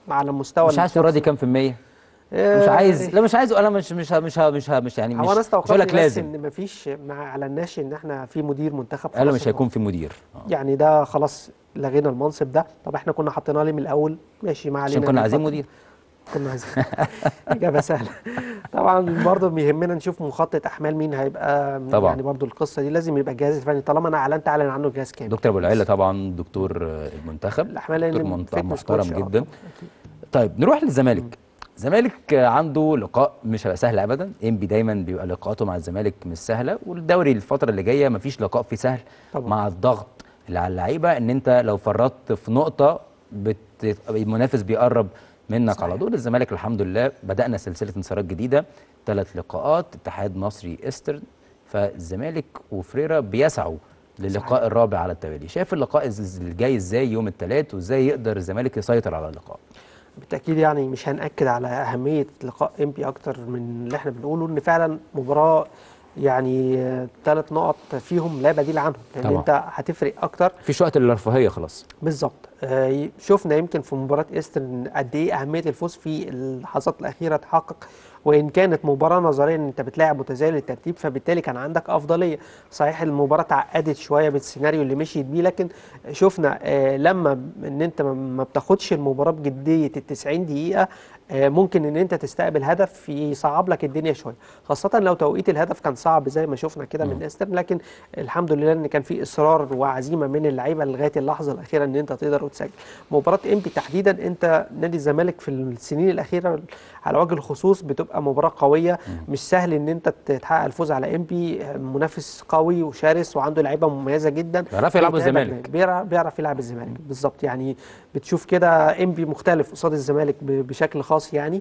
على مستوى مش عايز تقول راضي الشخصي. كام في المية آه، مش عايز لا مش عايز انا مش مش مش مش مش يعني مش هو انا مش هقول استوقفني لك بس لازم ان مفيش ما اعلناش ان احنا في مدير منتخب قالوا خلاص مش هيكون في مدير آه. يعني ده خلاص لغينا المنصب ده طب احنا كنا حاطيناه ليه من الاول ماشي ما علينا عشان كنا عايزين نفكر. مدير كنا عايزين اجابه سهله طبعا برضه يهمنا نشوف مخطط احمال مين هيبقى طبعا. يعني برضه القصه دي لازم يبقى الجهاز الفني طالما انا اعلنت اعلن عنه جهاز كامل دكتور ابو العيله طبعا دكتور آه، المنتخب الاحمال دكتور لأن منت- فتنس محترم كوتش، آه، جدا طبعاً، أكيد. طيب نروح للزمالك الزمالك آه، عنده لقاء مش هيبقى سهل ابدا انبي دايما بيبقى لقاءاته مع الزمالك مش سهله والدوري الفتره اللي جايه مفيش لقاء فيه سهل طبعاً. مع الضغط اللي على اللعيبه ان انت لو فرطت في نقطه بت... المنافس بيقرب منك صحيح. على طول الزمالك الحمد لله بدانا سلسله انتصارات جديده ثلاث لقاءات اتحاد مصري استرن فالزمالك وفريرا بيسعوا للقاء الرابع على التوالي شايف اللقاء الز- الجاي ازاي يوم الثلاث وازاي يقدر الزمالك يسيطر على اللقاء بالتاكيد يعني مش هنأكد على اهميه لقاء امبي اكتر من اللي احنا بنقوله ان فعلا مباراه يعني ثلاث نقط فيهم لا بديل عنهم لان طبعاً. انت هتفرق اكتر مفيش وقت للرفاهيه خلاص بالظبط آه، ي- شفنا يمكن في مباراة ايسترن قد ايه اهمية الفوز في اللحظات الأخيرة تحقق وإن كانت مباراة نظريا أنت بتلاعب متزايل الترتيب فبالتالي كان عندك أفضلية صحيح المباراة اتعقدت شوية بالسيناريو اللي مشيت بيه لكن شفنا آه، لما إن أنت ما- ما بتاخدش المباراة بجدية ال 90 دقيقة آه، ممكن ان انت تستقبل هدف يصعب لك الدنيا شويه خاصه لو توقيت الهدف كان صعب زي ما شفنا كده من ايسترن لكن الحمد لله ان كان في اصرار وعزيمه من اللعيبه لغايه اللحظه الاخيره ان انت تقدر وتسجل مباراه امبي تحديدا انت نادي الزمالك في السنين الاخيره على وجه الخصوص بتبقى مباراه قويه مش سهل ان انت تحقق الفوز على امبي منافس قوي وشرس وعنده لعيبه مميزه جدا بيعرفوا يلعبوا بيتعبك الزمالك. بيعرف بيعرف يلعب الزمالك بالظبط يعني بتشوف كده انبي مختلف قصاد الزمالك ب- بشكل خاص يعني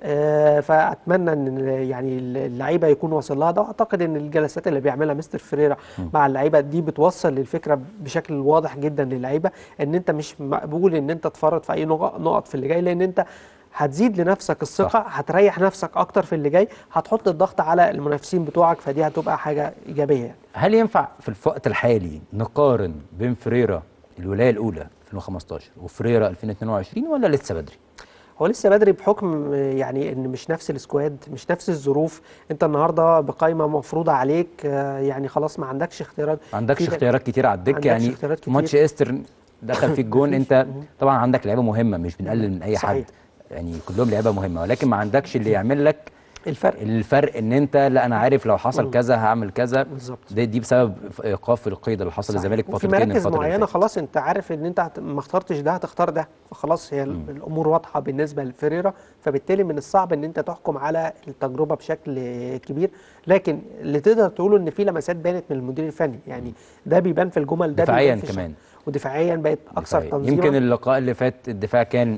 آه فاتمنى ان يعني اللعيبه يكون واصل لها ده واعتقد ان الجلسات اللي بيعملها مستر فريرا مع اللعيبه دي بتوصل للفكره بشكل واضح جدا للعيبه ان انت مش مقبول ان انت تفرط في اي نق- نقط في اللي جاي لان انت هتزيد لنفسك الثقه صح. هتريح نفسك اكتر في اللي جاي هتحط الضغط على المنافسين بتوعك فدي هتبقى حاجه ايجابيه يعني. هل ينفع في الوقت الحالي نقارن بين فريرا الولايه الاولى 2015 وفريرا 2022 ولا لسه بدري؟ هو لسه بدري بحكم يعني ان مش نفس السكواد مش نفس الظروف انت النهارده بقائمه مفروضه عليك آه، يعني خلاص ما عندكش اختيارات ما عندكش في- اختيارات كتير على الدكه عندكش يعني اختيارات كتير. ماتش ايسترن دخل فيك جون انت طبعا عندك لعيبه مهمه مش بنقلل من اي حد صحيح. يعني كلهم لعيبه مهمه ولكن ما عندكش اللي يعمل لك الفرق الفرق ان انت لا انا عارف لو حصل كذا هعمل كذا بالظبط. دي, دي بسبب ايقاف القيد اللي حصل صحيح. للزمالك وفي فترتين مراكز الفتره اللي معينه فاتت. خلاص انت عارف ان انت هت- ما اخترتش ده هتختار ده فخلاص هي ال- الامور واضحه بالنسبه لفريرا فبالتالي من الصعب ان انت تحكم على التجربه بشكل كبير لكن اللي تقدر تقوله ان في لمسات بانت من المدير الفني يعني ده بيبان في الجمل ده دفاعياً بيبان في كمان. الشغل. ودفاعيا بقت اكثر دفاعياً. تنظيما يمكن اللقاء اللي فات الدفاع كان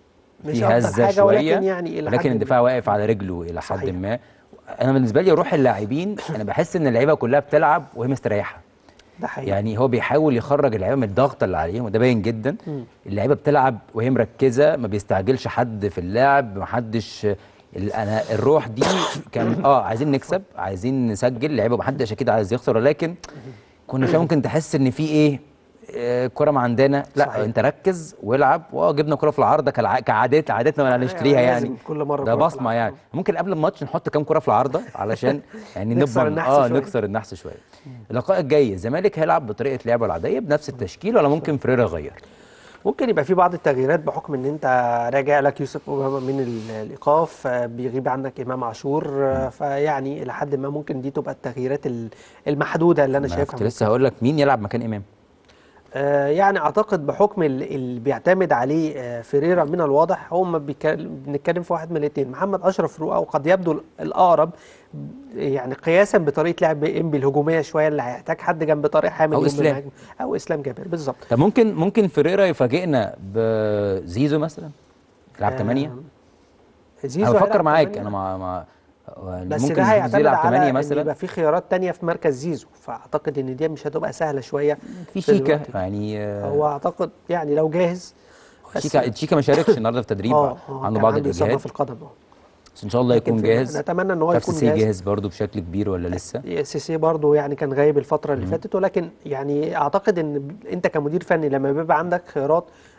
مش في أفضل هزه حاجة، شويه ولكن يعني إلى حد لكن ما. الدفاع واقف على رجله الى حد صحيح. ما انا بالنسبه لي روح اللاعبين انا بحس ان اللعيبه كلها بتلعب وهي مستريحه ده حقيقي يعني هو بيحاول يخرج اللعيبه من الضغط اللي عليهم وده باين جدا اللعيبه بتلعب وهي مركزه ما بيستعجلش حد في اللعب ما حدش ال- انا الروح دي كان اه عايزين نكسب عايزين نسجل اللعيبه ما حدش اكيد عايز يخسر ولكن كنا شويه ممكن تحس ان في ايه آه، كرة ما عندنا لا صحيح. انت ركز والعب واه جبنا كرة في العارضه كالع- كعادات عادتنا ولا هنشتريها لازم يعني كل مرة ده كرة في بصمه العارضة. يعني ممكن قبل الماتش نحط كام كرة في العارضه علشان يعني نكسر نضمن النحس اه شوية. نكسر النحس شويه اللقاء الجاي الزمالك هيلعب بطريقه لعبه العاديه بنفس التشكيل ولا ممكن فريرا يغير ممكن يبقى في بعض التغييرات بحكم ان انت راجع لك يوسف اوباما من ال- الايقاف آه، بيغيب عنك امام عاشور آه، فيعني الى حد ما ممكن دي تبقى التغييرات ال- المحدوده اللي انا ما شايفها كنت لسه هقول لك مين يلعب مكان امام آه، يعني اعتقد بحكم ال- اللي بيعتمد عليه آه، فيريرا من الواضح هو ما بيك- بنتكلم في واحد من الاثنين محمد اشرف رؤى وقد يبدو الاقرب يعني قياسا بطريقه لعب انبي الهجوميه شويه اللي هيحتاج حد جنب طارق حامد أو يوم إسلام. المهاجم. او اسلام جابر بالظبط طب ممكن ممكن فريرا يفاجئنا بزيزو مثلا يلعب آه، 8 زيزو انا بفكر هيلعب معاك تمانية. انا مع مع بس ممكن ده زيزو هيعتمد يلعب على 8 ان مثلا يبقى في خيارات تانية في مركز زيزو فاعتقد ان دي مش هتبقى سهله شويه في في شيكا الوقت ده. يعني آه، هو اعتقد يعني لو جاهز بس- شيكا شيكا ما شاركش النهارده في تدريب اه اه عنده كان بعض عنده إصابة الاجهاد في القدم اه بس ان شاء الله لكن يكون في- جاهز نتمنى ان هو مش يكون سي جاهز جاهز برضه بشكل كبير ولا لسه سيسي برضه يعني كان غايب الفتره اللي فاتت ولكن يعني اعتقد ان ب- انت كمدير فني لما بيبقى عندك خيارات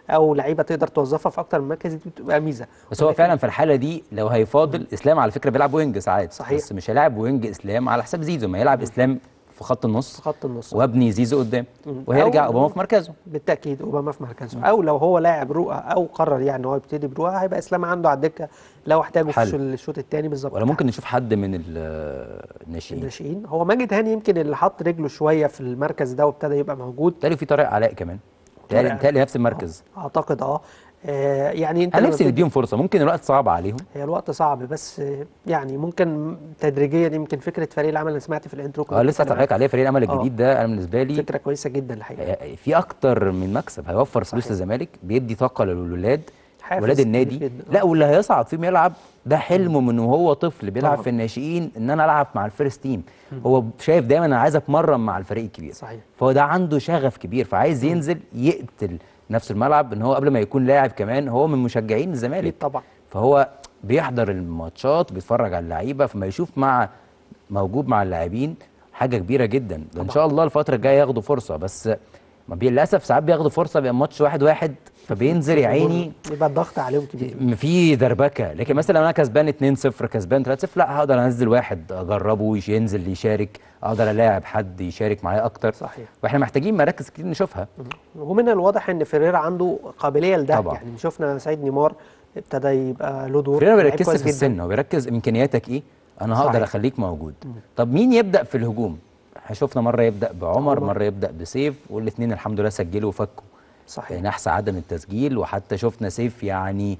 او لعيبه تقدر توظفها في اكتر من مركز دي بتبقى ميزه بس هو ولكن فعلا في الحاله دي لو هيفاضل اسلام على فكره بيلعب وينج ساعات صحيح. بس مش هيلاعب وينج اسلام على حساب زيزو ما يلعب اسلام في خط النص في خط النص وابني زيزو قدام مم. وهيرجع أو- اوباما في مركزه بالتاكيد اوباما في مركزه او لو هو لاعب رؤى او قرر يعني ان هو يبتدي برؤى هيبقى اسلام عنده على الدكه لو احتاجه في حل. الش- الشوط الثاني بالظبط ولا ممكن نشوف حد من ال- الناشئين الناشئين هو ماجد هاني يمكن اللي حط رجله شويه في المركز ده وابتدى يبقى موجود تالي في طارق علاء كمان طارق تالي تالي نفس المركز اعتقد اه آه، يعني انت انا لما نفسي بتدي- نديهم فرصه ممكن الوقت صعب عليهم هي الوقت صعب بس آه، يعني ممكن تدريجيا يمكن فكره فريق العمل اللي سمعت في الانترو كنت اه لسه بتكلم هتحرك عليه فريق الامل آه. الجديد ده انا بالنسبه لي فكره كويسه جدا الحقيقه في اكتر من مكسب هيوفر فلوس صحيح. للزمالك بيدي طاقه للولاد حافز ولاد كبير النادي جدا. لا واللي هيصعد فيهم يلعب ده حلمه من وهو طفل بيلعب طبعا. في الناشئين ان انا العب مع الفيرست تيم هو شايف دايما انا عايز اتمرن مع الفريق الكبير صحيح. فهو ده عنده شغف كبير فعايز ينزل يقتل نفس الملعب ان هو قبل ما يكون لاعب كمان هو من مشجعين الزمالك اكيد طبعا فهو بيحضر الماتشات بيتفرج على اللعيبه فما يشوف مع موجود مع اللاعبين حاجه كبيره جدا ده ان شاء الله الفتره الجايه ياخدوا فرصه بس ما بي- للاسف ساعات بياخدوا فرصه بيبقى ماتش واحد واحد فبينزل يا عيني يبقى الضغط عليهم كبير م- في دربكه لكن مثلا لو انا كسبان 2-0 كسبان 3-0 لا هقدر انزل واحد اجربه يش- ينزل يشارك اقدر الاعب حد يشارك معايا اكتر صحيح. واحنا محتاجين مراكز كتير نشوفها ومن الواضح ان فيريرا عنده قابليه لده طبعا. يعني شفنا سعيد نيمار ابتدى يبقى له دور فريرا ما لعيب بيركزش كويس في السن هو بيركز امكانياتك ايه انا هقدر صحيح. اخليك موجود طب مين يبدا في الهجوم احنا شفنا مره يبدا بعمر عمر. مره يبدا بسيف والاثنين الحمد لله سجلوا وفكوا صحيح نحس عدم التسجيل وحتى شفنا سيف يعني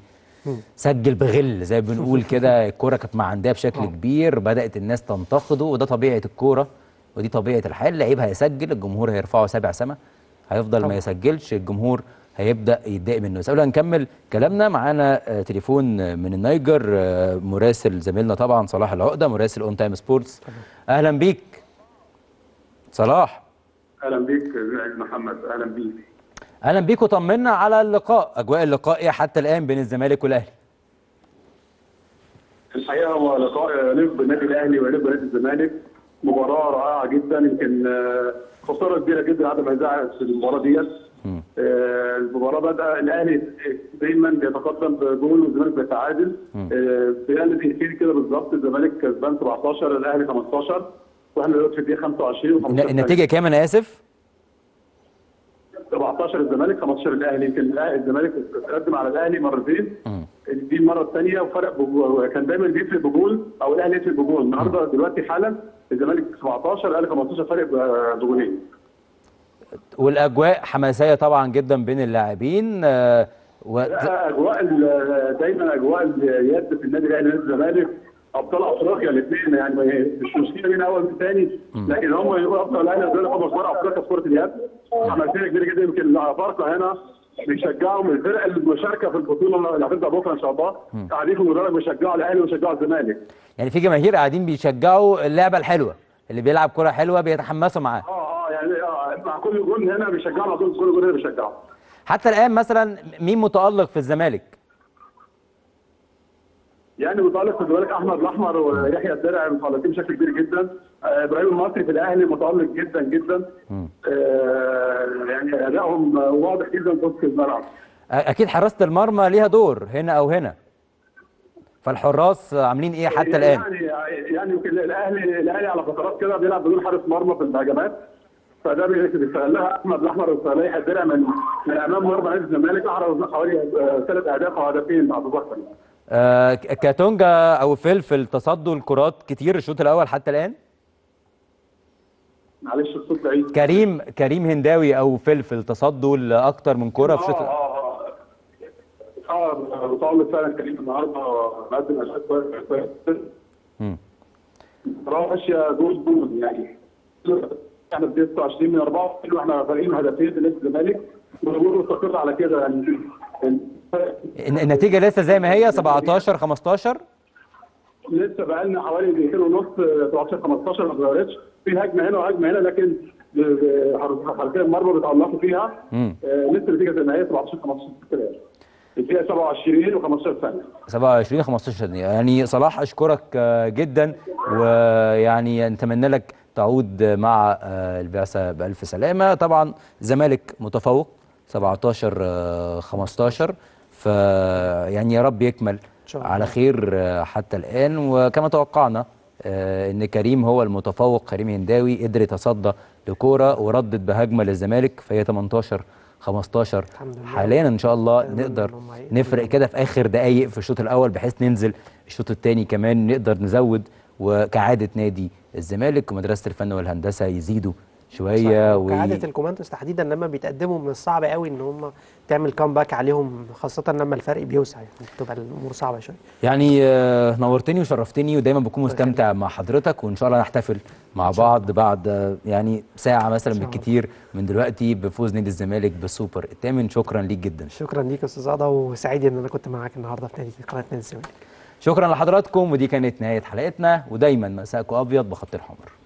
سجل بغل زي ما بنقول كده الكوره كانت معنديه بشكل آه. كبير بدات الناس تنتقده وده طبيعه الكوره ودي طبيعه الحال اللعيب هيسجل الجمهور هيرفعه سابع سما هيفضل ما طبعا. يسجلش الجمهور هيبدا يتضايق منه بس قبل ما نكمل كلامنا معانا آه، تليفون آه، من النيجر آه، مراسل زميلنا طبعا صلاح العقده مراسل اون تايم سبورتس اهلا بيك صلاح اهلا بيك زميلي محمد اهلا بيك اهلا بيك وطمنا على اللقاء اجواء اللقاء ايه حتى الان بين الزمالك والاهلي الحقيقه هو لقاء يليق بالنادي الاهلي ويليق بنادي الزمالك مباراه رائعه جدا يمكن آه، خساره كبيره جدا عدم اذاعه في المباراه ديت آه، المباراه بدا الاهلي دايما بيتقدم بجول والزمالك بيتعادل آه، بيقل دقيقتين كده بالظبط الزمالك كسبان 17 الاهلي 15 واحنا دلوقتي في الدقيقه 25 و 15 النتيجه كام انا اسف 17 الزمالك 15 الاهلي يمكن الأهلي- الزمالك تقدم على الاهلي مرتين دي المره الثانيه وفرق بجول كان دايما بيفرق بجول او الاهلي يفرق بجول النهارده دلوقتي حالا الزمالك 17 الاهلي 15 فرق ب- بجولين والاجواء حماسيه طبعا جدا بين اللاعبين آه، و... لا، اجواء ال- دايما اجواء اليد في النادي الاهلي ونادي الزمالك ابطال افريقيا الاثنين يعني ما هي- مش مشكله مين اول من ثاني لكن هم يبقوا ابطال الاهلي والزمالك هم كبار افريقيا في كره اليد حماسيه كبيره جدا يمكن الافارقه هنا بيشجعوا من الفرق المشاركه في البطوله اللي هتبدا بكره ان شاء الله قاعدين في المدرج بيشجعوا الاهلي ويشجعوا الزمالك يعني في جماهير قاعدين بيشجعوا اللعبه الحلوه اللي بيلعب كره حلوه بيتحمسوا معاه اه اه يعني آه مع كل جول هنا بيشجعوا على طول كل جول هنا بيشجعوا حتى الان مثلا مين متالق في الزمالك يعني متالق في الزمالك احمد الاحمر ويحيى الدرع متالقين بشكل كبير جدا آه، ابراهيم المصري في الاهلي متالق جدا جدا آه، يعني ادائهم واضح جدا في وسط الملعب أ- اكيد حراسه المرمى ليها دور هنا او هنا فالحراس عاملين ايه حتى الان يعني يعني يمكن الاهلي الاهلي على فترات كده بيلعب بدون حارس مرمى في الهجمات فده بيستغلها احمد الاحمر وصالح الدرع من من امام مرمى نادي الزمالك احرز حوالي آه، ثلاث اهداف او هدفين بعد ظهر آه، ك- كاتونجا او فلفل تصدوا الكرات كتير الشوط الاول حتى الان معلش الصوت بعيد كريم كريم هنداوي او فلفل تصدوا لاكتر من كره في الشوط اه اه اه اه متألق فعلا كريم النهارده مقدم اداء كويس كويس مم. مباراه ماشيه جول جول يعني احنا في 26 من 24 واحنا فارقين هدفين لنادي الزمالك والامور مستقره على كده يعني الن- النتيجه لسه زي ما هي 17 15 لسه بقى لنا حوالي دقيقتين ونص 17 15 ما اتغيرتش في هجمه هنا وهجمه هنا لكن حركيه المرمى بيتالقوا فيها مم. آه، لسه النتيجه زي ما هي 17 15 كده الدقيقه 27 و15 ثانيه 27 15 ثانيه يعني صلاح اشكرك آه، جدا ويعني نتمنى لك تعود مع آه، البعثه بالف سلامه طبعا الزمالك متفوق 17 آه، 15 ف يعني يا رب يكمل شاء الله. على خير آه، حتى الان وكما توقعنا آه، ان كريم هو المتفوق كريم هنداوي قدر يتصدى لكوره وردت بهجمه للزمالك فهي 18 15 الحمد لله. حاليا ان شاء الله أتمنى نقدر إنهم هيقدروا نفرق كده في اخر دقائق في الشوط الاول بحيث ننزل الشوط الثاني كمان نقدر نزود وكعاده نادي الزمالك ومدرسه الفن والهندسه يزيدوا شويه و... كعادة الكوماندوز تحديدا لما بيتقدموا من الصعب قوي ان هم تعمل كامباك عليهم خاصة لما الفرق بيوسع يعني بتبقى الامور صعبة شوية يعني آه، نورتني وشرفتني ودايما بكون مستمتع مع حضرتك وان شاء الله نحتفل مع بعض بعد آه، يعني ساعه مثلا إن شاء الله. بالكتير من دلوقتي بفوز نادي الزمالك بالسوبر الثامن شكرا ليك جدا شكرا ليك يا استاذ عضا وسعيد ان انا كنت معاك النهارده في نادي قناة نادي الزمالك شكرا لحضراتكم ودي كانت نهايه حلقتنا ودايما مساءكم ابيض بخط الحمر